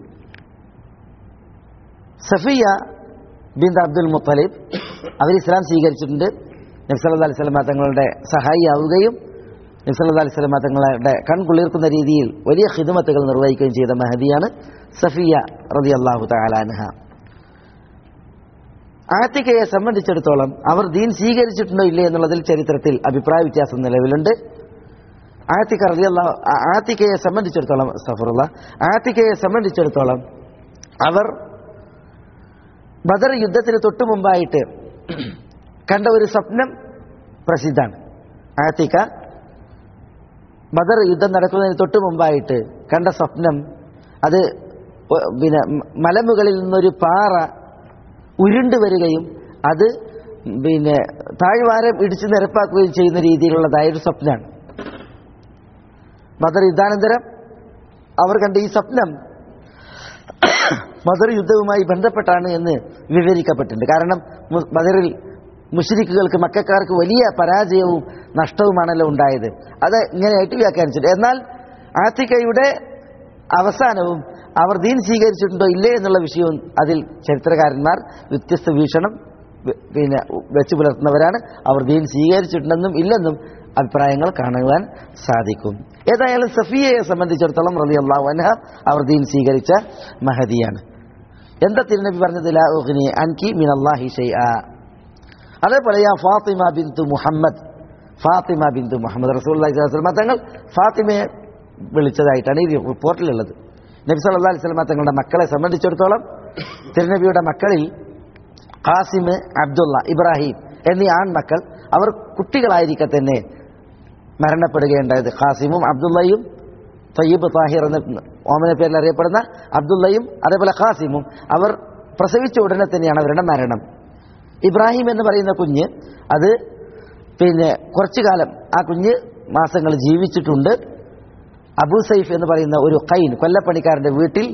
സഫിയ ബിന്ദ് അബ്ദുൽ മുത്തലിബ് അവർ ഇസ്ലാം സ്വീകരിച്ചിട്ടുണ്ട് നബ്സല്ലാ അലൈഹി സ്വലമ തങ്ങളുടെ സഹായിയാവുകയും നബ്സല്ലാ അലൈഹി സ്വലമ തങ്ങളുടെ കൺകുളിർക്കുന്ന രീതിയിൽ വലിയ ഹിദമത്തുകൾ നിർവഹിക്കുകയും ചെയ്ത മഹദിയാണ് സഫിയ റതി അള്ളാഹു താലാൻഹ ആത്തിക്കയെ സംബന്ധിച്ചിടത്തോളം അവർ ദീൻ സ്വീകരിച്ചിട്ടുണ്ടോ ഇല്ലേ എന്നുള്ളതിൽ ചരിത്രത്തിൽ അഭിപ്രായ വ്യത്യാസം നിലവിലുണ്ട് ആത്തിക്ക റളിയല്ല ആത്തിക്കയെ സംബന്ധിച്ചിടത്തോളം സഫറുള്ള ആത്തിക്കയെ സംബന്ധിച്ചിടത്തോളം അവർ ബദർ യുദ്ധത്തിന് തൊട്ടു മുമ്പായിട്ട് കണ്ട ഒരു സ്വപ്നം പ്രസിദ്ധാണ് ആത്തിക്ക ബദർ യുദ്ധം നടക്കുന്നതിന് തൊട്ടു മുമ്പായിട്ട് കണ്ട സ്വപ്നം അത് ഒ- പിന്നെ മ- മലമുകളിൽ നിന്നൊരു പാറ ഉരുണ്ടു വരികയും അത് പിന്നെ താഴ്വാരം ഇടിച്ചു നിരപ്പാക്കുകയും ചെയ്യുന്ന രീതിയിലുള്ളതായ ഒരു സ്വപ്നമാണ് ബദർ യുദ്ധാനന്തരം അവർ കണ്ട ഈ സ്വപ്നം ബദർ യുദ്ധവുമായി ബന്ധപ്പെട്ടാണ് എന്ന് വിവരിക്കപ്പെട്ടിട്ടുണ്ട് കാരണം മു- ബദറിൽ മുഷരിക്കുകൾക്ക് മക്കാർക്ക് വലിയ പരാജയവും നഷ്ടവുമാണല്ലോ ഉണ്ടായത് അത് ഇങ്ങനെയായിട്ട് വ്യാഖ്യാനിച്ചിട്ട് എന്നാൽ ആത്തിക്കയുടെ അവസാനവും അവർ ദീൻ സ്വീകരിച്ചിട്ടുണ്ടോ ഇല്ലേ എന്നുള്ള വിഷയവും അതിൽ ചരിത്രകാരന്മാർ വ്യത്യസ്ത വീക്ഷണം വെ- പിന്നെ വെച്ചു പുലർത്തുന്നവരാണ് അവർ ദീൻ സ്വീകരിച്ചിട്ടുണ്ടെന്നും ഇല്ലെന്നും അഭിപ്രായങ്ങൾ കാണുവാൻ സാധിക്കും ഏതായാലും സഫിയയെ സംബന്ധിച്ചിടത്തോളം റലി അള്ളാഹു അൻഹ അവർ ദീൻ സ്വീകരിച്ച മഹദിയാണ് എന്താ തിരുനബി പറഞ്ഞത് ലാ ഉഗ്നി അൻകി മിൻ അല്ലാഹി ഷൈആ അതേപോലെ യാ ഫാത്തിമ ബിന്തു മുഹമ്മദ് ഫാത്തിമ ബിന്തു മുഹമ്മദ് റസൂലുള്ളാഹി സ്വല്ലല്ലാഹു അലൈഹി വസല്ലം തങ്ങൾ ഫാത്തിമയെ വിളിച്ചതായിട്ടാണ് ഈ റിപ്പോർട്ടിലുള്ളത് നബി സല്ലല്ലാഹു അലൈഹി വസല്ലം തങ്ങളുടെ മക്കളെ സംബന്ധിച്ചിടത്തോളം തിരുനബിയുടെ മക്കളിൽ ഖാസിം അബ്ദുള്ള ഇബ്രാഹിം എന്നീ ആൺമക്കൾ അവർ കുട്ടികളായിരിക്കെ തന്നെ മരണപ്പെടുകയുണ്ടായത് ഖാസിമും അബ്ദുള്ളയും തയ്യബ് താഹിർ എന്ന ഓമന പേരിൽ അറിയപ്പെടുന്ന അബ്ദുള്ളയും അതേപോലെ ഖാസിമും അവർ പ്രസവിച്ച ഉടനെ തന്നെയാണ് അവരുടെ മരണം ഇബ്രാഹിം എന്ന് പറയുന്ന കുഞ്ഞ് അത് പിന്നെ കുറച്ചു കാലം ആ കുഞ്ഞ് മാസങ്ങൾ ജീവിച്ചിട്ടുണ്ട് അബൂ സൈഫ് എന്ന് പറയുന്ന ഒരു കൈൻ കൊല്ലപ്പണിക്കാരന്റെ വീട്ടിൽ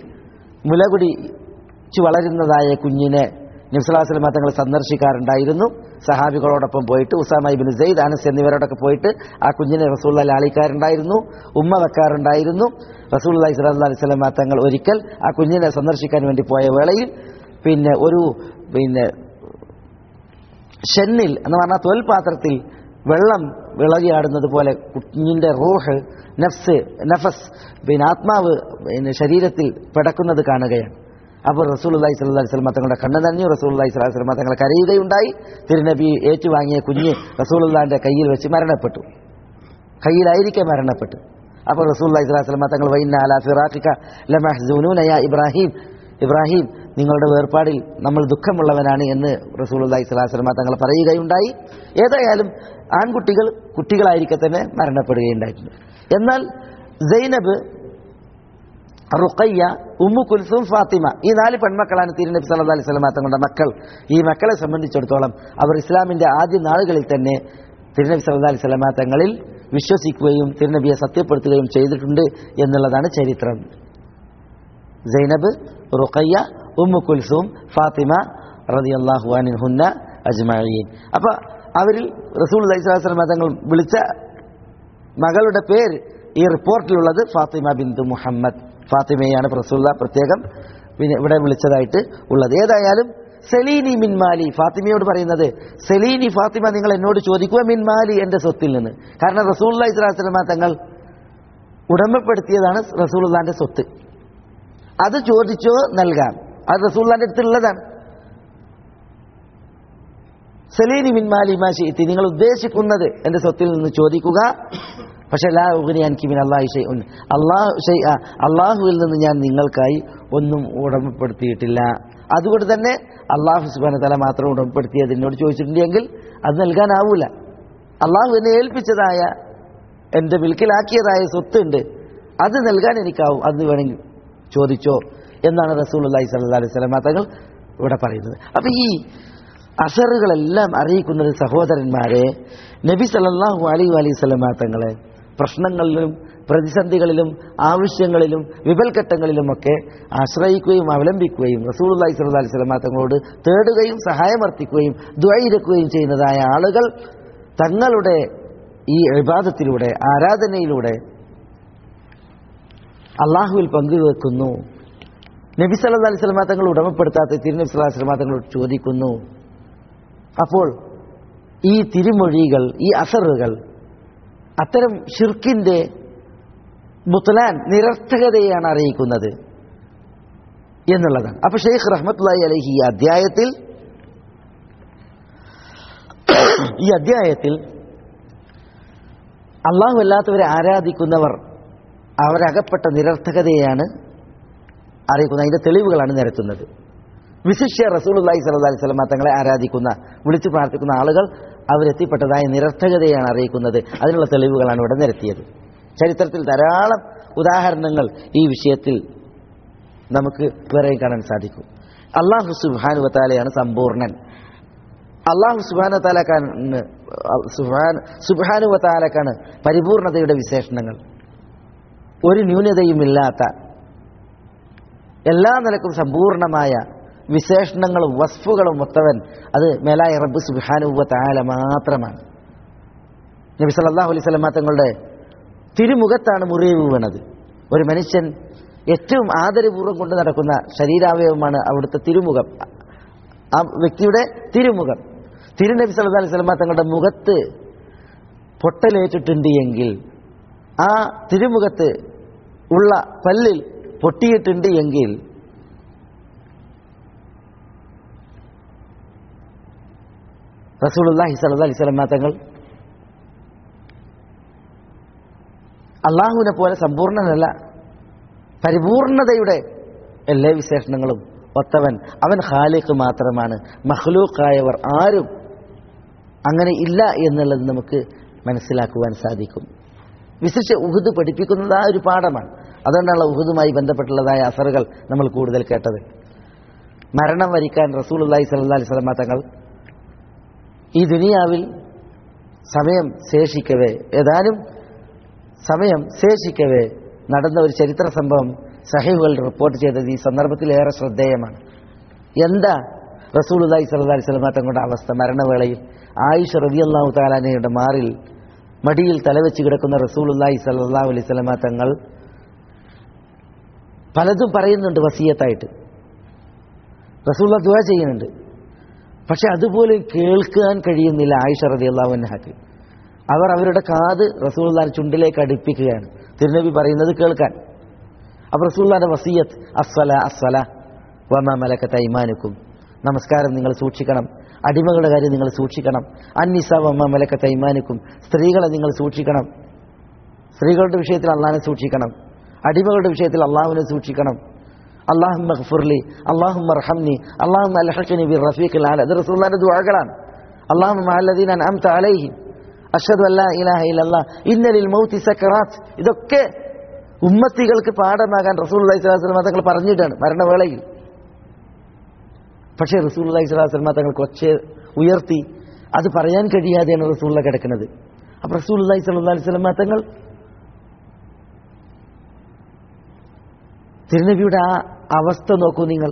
മുലകുടിച്ചു വളരുന്നതായ കുഞ്ഞിനെ നിംസലാസ്ലമ തങ്ങൾ സന്ദർശിക്കാറുണ്ടായിരുന്നു സഹാബികളോടൊപ്പം പോയിട്ട് ഉസാമ ഇബിൻ സെയ്ദ് അനസ് എന്നിവരോടൊക്കെ പോയിട്ട് ആ കുഞ്ഞിനെ റസൂള്ള ലാളിക്കാറുണ്ടായിരുന്നു ഉമ്മ വെക്കാറുണ്ടായിരുന്നു റസൂള്ളി സ്വലാ അലൈഹി സ്വലമ തങ്ങൾ ഒരിക്കൽ ആ കുഞ്ഞിനെ സന്ദർശിക്കാൻ വേണ്ടി പോയ വേളയിൽ പിന്നെ ഒരു പിന്നെ ഷെന്നിൽ എന്ന് പറഞ്ഞാൽ തോൽപാത്രത്തിൽ വെള്ളം വിളകിയാടുന്നത് പോലെ കുഞ്ഞിന്റെ റൂഹ് നഫ്സ് നഫസ് പിന്നെ ആത്മാവ് പിന്നെ ശരീരത്തിൽ പിടക്കുന്നത് കാണുകയാണ് അപ്പോൾ റസൂൽ അള്ളഹി സ്വല്ലി സ്വലമ തങ്ങളുടെ കണ്ണ് നനഞ്ഞു റസൂൽ അള്ളഹി സ്വലാഹി സ്വലമ തങ്ങൾ കരയുകയുണ്ടായി തിരുനബി ഏറ്റുവാങ്ങിയ കുഞ്ഞ് റസൂൽ അള്ളാഹിന്റെ കയ്യിൽ വെച്ച് മരണപ്പെട്ടു കയ്യിലായിരിക്കെ മരണപ്പെട്ടു അപ്പോൾ റസൂൽ അള്ളഹി സ്വലാഹി സ്വലമ തങ്ങൾ വൈന്ന അല ഫിറാഖിക ലമഹ്സൂനൂന യാ ഇബ്രാഹിം ഇബ്രാഹിം നിങ്ങളുടെ വേർപാടിൽ നമ്മൾ ദുഃഖമുള്ളവനാണ് എന്ന് റസൂൽ അള്ളഹി സ്വലാഹി സ്വലമ തങ്ങൾ പറയുകയുണ്ടായി ഏതായാലും ആൺകുട്ടികൾ കുട്ടികളായിരിക്കെ തന്നെ മരണപ്പെടുകയുണ്ടായിട്ടുണ്ട് എന്നാൽ Zainab Ruqayya Umm Kulthum Fatima ഈ നാല് പെൺമക്കളാണ് തിരുനബി സല്ലല്ലാഹു അലൈഹി വസല്ലം തങ്ങളുടെ മക്കൾ ഈ മക്കളെ സംബന്ധിച്ചിടത്തോളം അവർ ഇസ്ലാമിന്റെ ആദ്യ നാളുകളിൽ തന്നെ തിരുനബി സല്ലല്ലാഹു അലൈഹി വസല്ലം തങ്ങളിൽ വിശ്വസിക്കുകയും തിരുനബിയെ സത്യപ്പെടുത്തുകയും ചെയ്തിട്ടുണ്ട് എന്നുള്ളതാണ് ചരിത്രം Zainab Ruqayya Umm Kulthum Fatima റളിയല്ലാഹു അൻഹുന്ന അജ്മഈൻ അപ്പോൾ അവരിൽ റസൂൽ അലൈഹി സ്വലാസ്ലം തങ്ങൾ വിളിച്ച മകളുടെ പേര് ഈ റിപ്പോർട്ടിലുള്ളത് ഫാത്തിമ ബിന്ദു മുഹമ്മദ് ഫാത്തിമയാണ് റസൂല്ല പ്രത്യേകം പിന്നെ ഇവിടെ വിളിച്ചതായിട്ട് ഉള്ളത് ഏതായാലും സെലീനി മിൻമാലി ഫാത്തിമയോട് പറയുന്നത് സെലീനി ഫാത്തിമ നിങ്ങൾ എന്നോട് ചോദിക്കുക മിൻമാലി എൻ്റെ സ്വത്തിൽ നിന്ന് കാരണം റസൂൽ ഇസ്ലാസ്ലമ തങ്ങൾ ഉടമപ്പെടുത്തിയതാണ് റസൂള്ളാന്റെ സ്വത്ത് അത് ചോദിച്ചോ നൽകാം അത് റസൂള്ളാന്റെ അടുത്തുള്ളതാണ് സലീനി മിൻമാലി മാശിത്തി നിങ്ങൾ ഉദ്ദേശിക്കുന്നത് എൻ്റെ സ്വത്തിൽ നിന്ന് ചോദിക്കുക പക്ഷെ ലാ ഉഗ്നി അൻകി മിൻ അല്ലാഹി ഷൈഉൻ അല്ലാഹു ഷൈഅ അള്ളാഹുവിൽ നിന്ന് ഞാൻ നിങ്ങൾക്കായി ഒന്നും ഉടമപ്പെടുത്തിയിട്ടില്ല അതുകൊണ്ട് തന്നെ അള്ളാഹു സുബാന തല മാത്രം ഉടമപ്പെടുത്തിയത് എന്നോട് ചോദിച്ചിട്ടുണ്ടെങ്കിൽ അത് നൽകാനാവൂല അള്ളാഹു എന്നെ ഏൽപ്പിച്ചതായ എൻ്റെ മിൽക്കിലാക്കിയതായ സ്വത്തുണ്ട് അത് നൽകാൻ എനിക്കാവും അത് വേണമെങ്കിൽ ചോദിച്ചോ എന്നാണ് റസൂൽ അള്ളഹി സല്ലാ അലൈഹി സ്വലമ തങ്ങൾ ഇവിടെ പറയുന്നത് അപ്പൊ ഈ അസറുകളെല്ലാം അറിയിക്കുന്നത് സഹോദരന്മാരെ നബി സല്ലല്ലാഹു അലൈഹി അലൈഹി സ്വലമ തങ്ങളെ പ്രശ്നങ്ങളിലും പ്രതിസന്ധികളിലും ആവശ്യങ്ങളിലും വിപൽഘട്ടങ്ങളിലുമൊക്കെ ആശ്രയിക്കുകയും അവലംബിക്കുകയും റസൂൽ അള്ളഹി സ്വല്ലാ അലൈഹി സ്വലമ തങ്ങളോട് തേടുകയും സഹായമർപ്പിക്കുകയും ദ്വൈരക്കുകയും ചെയ്യുന്നതായ ആളുകൾ തങ്ങളുടെ ഈ വിവാദത്തിലൂടെ ആരാധനയിലൂടെ അള്ളാഹുവിൽ പങ്കുവെക്കുന്നു നബി സല്ലല്ലാഹു അലൈഹി വസല്ലം തങ്ങൾ ഉടമപ്പെടുത്താത്ത തിരുനബി സല്ലല്ലാഹു അലൈഹി വസല്ലം തങ്ങളോട് ചോദിക്കുന്നു അപ്പോൾ ഈ തിരുമൊഴികൾ ഈ അസറുകൾ അത്തരം ഷിർക്കിന്റെ മുത്തലാൻ നിരർത്ഥകതയാണ് അറിയിക്കുന്നത് എന്നുള്ളതാണ് അപ്പൊ ഷെയ്ഖ് റഹ്മത്തുള്ളാഹി അലൈഹി ഈ അധ്യായത്തിൽ ഈ അധ്യായത്തിൽ അള്ളാഹു അല്ലാത്തവരെ ആരാധിക്കുന്നവർ അവരകപ്പെട്ട നിരർത്ഥകതയാണ് അറിയിക്കുന്നത് അതിന്റെ തെളിവുകളാണ് നിരത്തുന്നത് വിശിഷ്യ റസൂലുല്ലാഹി സല്ലല്ലാഹി അലൈഹി വസല്ലം തങ്ങളെ ആരാധിക്കുന്ന വിളിച്ചു പ്രാർത്ഥിക്കുന്ന ആളുകൾ അവരെത്തിപ്പെട്ടതായ നിരർത്ഥകതയാണ് അറിയിക്കുന്നത് അതിനുള്ള തെളിവുകളാണ് ഇവിടെ നിരത്തിയത് ചരിത്രത്തിൽ ധാരാളം ഉദാഹരണങ്ങൾ ഈ വിഷയത്തിൽ നമുക്ക് വേറെ കാണാൻ സാധിക്കും അള്ളാഹു സുബാനു വത്താലയാണ് സമ്പൂർണൻ അള്ളാഹു സുബാന താലാക്കാണ് സുബാനു വത്താലക്കാണ് പരിപൂർണതയുടെ വിശേഷണങ്ങൾ ഒരു ന്യൂനതയുമില്ലാത്ത എല്ലാ നിലക്കും സമ്പൂർണമായ വിശേഷണങ്ങളും വസ്ഫുകളും ഒത്തവൻ അത് മേലായ റബ്ബ് സുബാനുവ താല മാത്രമാണ് നബി സല്ലല്ലാഹു അലൈഹി സ്വലമ തങ്ങളുടെ തിരുമുഖത്താണ് മുറിവ് വീണത് ഒരു മനുഷ്യൻ ഏറ്റവും ആദരപൂർവ്വം കൊണ്ട് നടക്കുന്ന ശരീരാവയവമാണ് അവിടുത്തെ തിരുമുഖം ആ വ്യക്തിയുടെ തിരുമുഖം തിരുനബി സല്ലല്ലാഹു അലൈഹി സ്വലമ തങ്ങളുടെ മുഖത്ത് പൊട്ടലേറ്റിട്ടുണ്ട് എങ്കിൽ ആ തിരുമുഖത്ത് ഉള്ള പല്ലിൽ പൊട്ടിയിട്ടുണ്ട് എങ്കിൽ റസൂലുള്ളാഹി സ്വല്ലല്ലാഹു അലൈഹി വസല്ലം തങ്ങൾ അള്ളാഹുവിനെ പോലെ സമ്പൂർണ്ണനല്ല പരിപൂർണതയുടെ എല്ലാ വിശേഷണങ്ങളും ഒത്തവൻ അവൻ ഖാലിഖ് മാത്രമാണ് മഹ്ലൂക്കായവർ ആരും അങ്ങനെ ഇല്ല എന്നുള്ളത് നമുക്ക് മനസ്സിലാക്കുവാൻ സാധിക്കും വിശിഷ്ട ഉഹുദ് പഠിപ്പിക്കുന്നത് ആ ഒരു പാഠമാണ് അതുകൊണ്ടാണ് ഉഹുദുമായി ബന്ധപ്പെട്ടുള്ളതായ അസറുകൾ നമ്മൾ കൂടുതൽ കേട്ടത് മരണം വരിക്കാൻ റസൂൽ അള്ളാഹി സല്ലാ അലൈഹി സ്വലമ തങ്ങൾ ഈ ദുനിയാവിൽ സമയം ശേഷിക്കവേ ഏതാനും സമയം ശേഷിക്കവേ നടന്ന ഒരു ചരിത്ര സംഭവം സഹീഹുകൾ റിപ്പോർട്ട് ചെയ്തത് ഈ സന്ദർഭത്തിൽ ഏറെ ശ്രദ്ധേയമാണ് എന്താ റസൂൽ അള്ളാഹി സല്ലാ അലൈഹി സ്വലമ തങ്ങളുടെ അവസ്ഥ മരണവേളയിൽ ആയിഷ റബിയല്ലാഹു താലാനയുടെ മാറിൽ മടിയിൽ തലവെച്ച് കിടക്കുന്ന റസൂലുല്ലാഹി സല്ലാഹു അലൈഹി സ്വലമ തങ്ങൾ പലതും പറയുന്നുണ്ട് വസീയത്തായിട്ട് റസൂള്ള ദുവ ചെയ്യുന്നുണ്ട് പക്ഷെ അതുപോലെ കേൾക്കാൻ കഴിയുന്നില്ല ആയിഷ റതി അള്ളാഹുനഹക്ക് അവർ അവരുടെ കാത് റസൂള്ളാൻ ചുണ്ടിലേക്ക് അടുപ്പിക്കുകയാണ് തിരുനബി പറയുന്നത് കേൾക്കാൻ അപ്പൊ റസൂള്ളാന്റെ വസീയത്ത് അസ്വല അസ്വല വമ മലക്കത്ത ഇമാനുക്കും നമസ്കാരം നിങ്ങൾ സൂക്ഷിക്കണം അടിമകളുടെ കാര്യം നിങ്ങൾ സൂക്ഷിക്കണം അന്നിസ വമ്മ മലക്കത്ത ഇമാനുക്കും സ്ത്രീകളെ നിങ്ങൾ സൂക്ഷിക്കണം സ്ത്രീകളുടെ വിഷയത്തിൽ അള്ളാഹിനെ സൂക്ഷിക്കണം അടിമകളുടെ വിഷയത്തിൽ അള്ളാഹുവിനെ സൂക്ഷിക്കണം അള്ളാഹു മഹ്ഫുർലി അള്ളാഹു മർഹംനി അള്ളാഹു അൽഹഖനി ബി റഫീഖിൽ ആല ഇത് റസൂലുള്ളാഹിന്റെ ദുആകളാണ് അള്ളാഹു മഅല്ലദീന അൻഅംത അലൈഹിം അഷ്ഹദു അല്ലാ ഇലാഹ ഇല്ലല്ലാഹ് ഇന്ന ലിൽ മൗതി സക്കറാത്ത് ഇതൊക്കെ ഉമ്മത്തികൾക്ക് പാഠമാകാൻ റസൂലുള്ളാഹി സ്വല്ലല്ലാഹു അലൈഹി വസല്ലം തങ്ങൾ പറഞ്ഞിട്ടാണ് മരണവേളയിൽ പക്ഷേ റസൂലുള്ളാഹി സ്വല്ലല്ലാഹു അലൈഹി വസല്ലം തങ്ങൾ കൊച്ചെ ഉയർത്തി അത് പറയാൻ കഴിയാതെയാണ് റസൂലുള്ള കിടക്കുന്നത് അപ്പൊ റസൂലുള്ളാഹി സ്വല്ലല്ലാഹു അലൈഹി വസല്ലം തങ്ങൾ തിരുനബിയുടെ ആ അവസ്ഥ നോക്കൂ നിങ്ങൾ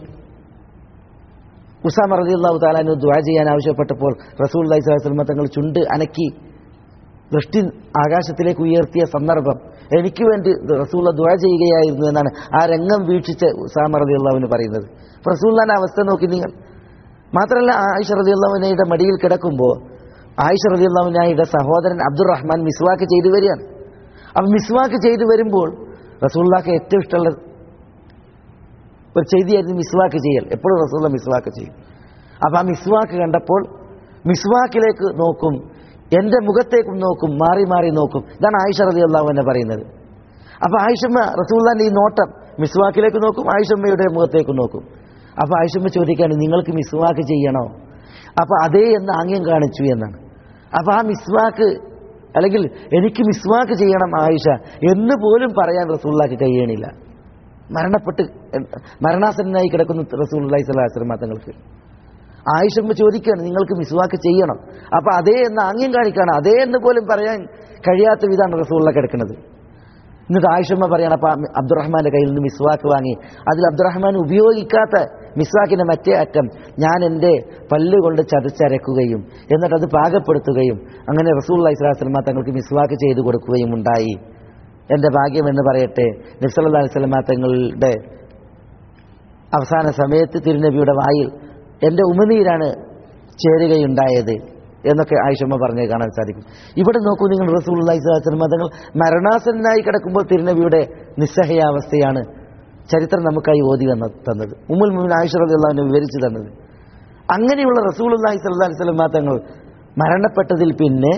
ഉസാമ റളിയല്ലാഹു താലാനു ദ്വാ ചെയ്യാൻ ആവശ്യപ്പെട്ടപ്പോൾ റസൂൽ അലൈഹി സ്വലാസ്ലമ തങ്ങൾ ചുണ്ട് അനക്കി ദൃഷ്ടി ആകാശത്തിലേക്ക് ഉയർത്തിയ സന്ദർഭം എനിക്ക് വേണ്ടി റസൂള്ള ദ്വാ ചെയ്യുകയായിരുന്നു എന്നാണ് ആ രംഗം വീക്ഷിച്ച് ഉസാമ റളിയല്ലാഹുവിന് പറയുന്നത് അപ്പോൾ റസൂല്ലാന്റെ അവസ്ഥ നോക്കി നിങ്ങൾ മാത്രമല്ല ആയിഷ റളിയല്ലാഹുവിനയുടെ മടിയിൽ കിടക്കുമ്പോൾ ആയിഷ റളിയല്ലാഹുവിനായുടെ സഹോദരൻ അബ്ദുറഹ്മാൻ മിസ്വാക്ക് ചെയ്തു വരികയാണ് അപ്പം മിസ്വാക്ക് ചെയ്തു വരുമ്പോൾ റസൂള്ളാക്ക് ഏറ്റവും ഇഷ്ടമുള്ള ഒരു ചെയ്തിയായിരുന്നു മിസ്വാക്ക് ചെയ്യൽ എപ്പോഴും റസൂള്ള മിസ്വാക്ക് ചെയ്യും അപ്പം ആ മിസ്വാക്ക് കണ്ടപ്പോൾ മിസ്വാക്കിലേക്ക് നോക്കും എൻ്റെ മുഖത്തേക്കും നോക്കും മാറി മാറി നോക്കും ഇതാണ് ആയിഷ റതി അള്ളാഹു എന്നെ പറയുന്നത് അപ്പം ആയിഷമ്മ റസൂള്ളാൻ്റെ ഈ നോട്ടം മിസ്വാക്കിലേക്ക് നോക്കും ആയിഷമ്മയുടെ മുഖത്തേക്ക് നോക്കും അപ്പം ആയിഷമ്മ ചോദിക്കാണ് നിങ്ങൾക്ക് മിസ്വാക്ക് ചെയ്യണോ അപ്പം അതേ എന്ന് ആംഗ്യം കാണിച്ചു എന്നാണ് അപ്പം ആ മിസ്വാക്ക് അല്ലെങ്കിൽ എനിക്ക് മിസ്വാക്ക് ചെയ്യണം ആയിഷ എന്ന് പോലും പറയാൻ റസൂള്ളാക്ക് കഴിയണില്ല മരണപ്പെട്ട് മരണാസന്നായി കിടക്കുന്ന റസൂൽ അള്ളഹി സ്വലാസ്ലം തങ്ങൾക്ക് ആയിഷമ്മ ചോദിക്കുകയാണ് നിങ്ങൾക്ക് മിസ്വാക്ക് ചെയ്യണം അപ്പൊ അതേ എന്ന് ആംഗ്യം കാണിക്കുകയാണ് അതേ എന്ന് പോലും പറയാൻ കഴിയാത്ത വിധമാണ് റസൂള്ള കിടക്കുന്നത് എന്നിട്ട് ആയിഷമ്മ പറയണം അപ്പൊ അബ്ദുറഹ്മാന്റെ കയ്യിൽ നിന്ന് മിസ്വാക്ക് വാങ്ങി അതിൽ അബ്ദുറഹ്മാൻ ഉപയോഗിക്കാത്ത മിസ്വാക്കിന്റെ മറ്റേ അറ്റം ഞാൻ എൻ്റെ പല്ല് കൊണ്ട് ചതച്ചരക്കുകയും എന്നിട്ട് അത് പാകപ്പെടുത്തുകയും അങ്ങനെ റസൂൽ അലൈഹിസ്ലാസ്ലമ തങ്ങൾക്ക് മിസ്വാക്ക് ചെയ്തു കൊടുക്കുകയും ഉണ്ടായി എൻ്റെ ഭാഗ്യം എന്ന് പറയട്ടെ നബ്സല്ലാ അലൈസ്ലമ തങ്ങളുടെ അവസാന സമയത്ത് തിരുനബിയുടെ വായിൽ എൻ്റെ ഉമനീരാണ് ചേരുകയുണ്ടായത് എന്നൊക്കെ ആയിഷമ്മ പറഞ്ഞ് കാണാൻ സാധിക്കും ഇവിടെ നോക്കൂ നിങ്ങൾ റസൂൽ അള്ളഹിസ്ലാം തങ്ങൾ മരണാസനായി കിടക്കുമ്പോൾ തിരുനബിയുടെ നിസ്സഹയാവസ്ഥയാണ് ചരിത്രം നമുക്കായി ഓതി വന്ന തന്നത് ഉമ്മുൽ മുമിൻ ആയിഷ റബി അള്ളാഹുവിനെ വിവരിച്ചു തന്നത് അങ്ങനെയുള്ള റസൂൽ അള്ളാഹി സ്വല്ലാ വസ്ലം തങ്ങൾ മരണപ്പെട്ടതിൽ പിന്നെ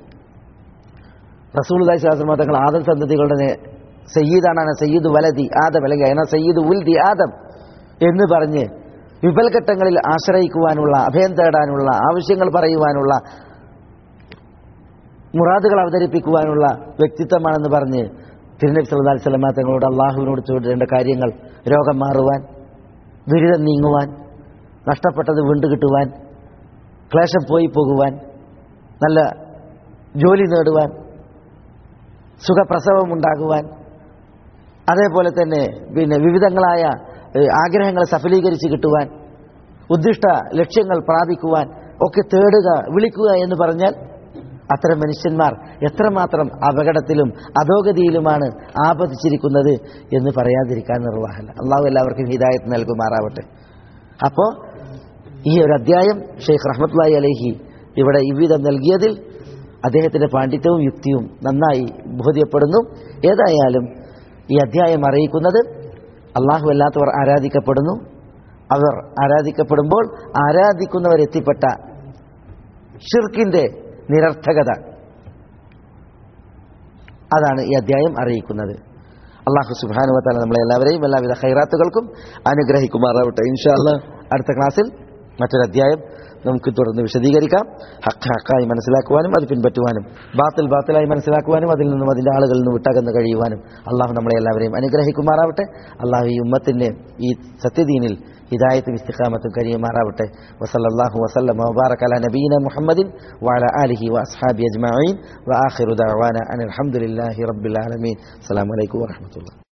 റസൂൽ അള്ളാഹി സ്വലാസ്ലം തങ്ങൾ ആദം സന്തതികളുടെ സയ്യീദാണ് സയ്യീദ് വലതി ആദം അല്ലെങ്കിൽ അതിനാ സയ്യീദ് ഉൽദി ആദം എന്ന് പറഞ്ഞ് വിപൽഘട്ടങ്ങളിൽ ആശ്രയിക്കുവാനുള്ള അഭയം തേടാനുള്ള ആവശ്യങ്ങൾ പറയുവാനുള്ള മുറാദുകൾ അവതരിപ്പിക്കുവാനുള്ള വ്യക്തിത്വമാണെന്ന് പറഞ്ഞ് തിരുനബി സല്ലല്ലാഹു അലൈഹി വസല്ലം തങ്ങളോട് അള്ളാഹുവിനോട് ചോദിക്കേണ്ട കാര്യങ്ങൾ രോഗം മാറുവാൻ ദുരിതം നീങ്ങുവാൻ നഷ്ടപ്പെട്ടത് വീണ്ടു കിട്ടുവാൻ ക്ലേശം പോയി പോകുവാൻ നല്ല ജോലി നേടുവാൻ സുഖപ്രസവം ഉണ്ടാകുവാൻ അതേപോലെ തന്നെ പിന്നെ വിവിധങ്ങളായ ഏഹ്, ആഗ്രഹങ്ങൾ സഫലീകരിച്ച് കിട്ടുവാൻ ഉദ്ദിഷ്ട ലക്ഷ്യങ്ങൾ പ്രാപിക്കുവാൻ ഒക്കെ തേടുക വിളിക്കുക എന്ന് പറഞ്ഞാൽ അത്തരം മനുഷ്യന്മാർ എത്രമാത്രം അപകടത്തിലും അധോഗതിയിലുമാണ് ആപതിച്ചിരിക്കുന്നത് എന്ന് പറയാതിരിക്കാൻ നിർവാഹമല്ല അള്ളാഹു എല്ലാവർക്കും ഹിദായത്ത് നൽകുമാറാവട്ടെ അപ്പോൾ ഈ ഒരു അധ്യായം ഷെയ്ഖ് റഹ്മത്തുള്ളാഹി അലഹി ഇവിടെ ഇவ்விധം നൽകിയതിൽ അദ്ദേഹത്തിന്റെ പാണ്ഡിത്യവും യുക്തിയും നന്നായി ബോധ്യപ്പെടുന്നു ഏതായാലും ഈ അധ്യായം അറിയിക്കുന്നത് അള്ളാഹു അല്ലാത്തവർ ആരാധിക്കപ്പെടുന്നു അവർ ആരാധിക്കപ്പെടുമ്പോൾ ആരാധിക്കുന്നവരെത്തിപ്പെട്ട ഷിർക്കിന്റെ നിരർത്ഥകത അതാണ് ഈ അധ്യായം അറിയിക്കുന്നത് അള്ളാഹു സുബാനുവത്താല നമ്മളെ എല്ലാവരെയും എല്ലാവിധ ഹൈറാത്തുകൾക്കും അനുഗ്രഹിക്കുമാറാവട്ടെ ഇൻഷാല്ല അടുത്ത ക്ലാസ്സിൽ മറ്റൊരു അധ്യായം നമുക്ക് തുടർന്ന് വിശദീകരിക്കാം ഹക്ക് ഹക്കായി മനസ്സിലാക്കുവാനും അത് പിൻപറ്റുവാനും ബാത്തിൽ ബാത്തിലായി മനസ്സിലാക്കുവാനും അതിൽ നിന്നും അതിൻ്റെ ആളുകളിൽ നിന്ന് വിട്ടകന്ന് കഴിയുവാനും അള്ളാഹു നമ്മളെ എല്ലാവരെയും അനുഗ്രഹിക്കുമാറാവട്ടെ അള്ളാഹു ഈ ഉമ്മത്തിൻ്റെ ഈ സത്യദീനിൽ ഹിദായത്തും ഇസ്തിഖാമത്തും കരിയുമാറാവട്ടെ വസല്ലല്ലാഹു വസല്ലം വബാറക അലാ നബീന മുഹമ്മദിൻ വഅല ആലിഹി വഅസ്ഹാബി അജ്മഈൻ വആഖിറു ദഅവാന അനിൽ ഹംദുലില്ലാഹി റബ്ബിൽ ആലമീൻ അസ്സലാമു അലൈക്കും വറഹ്മത്തുള്ളാഹി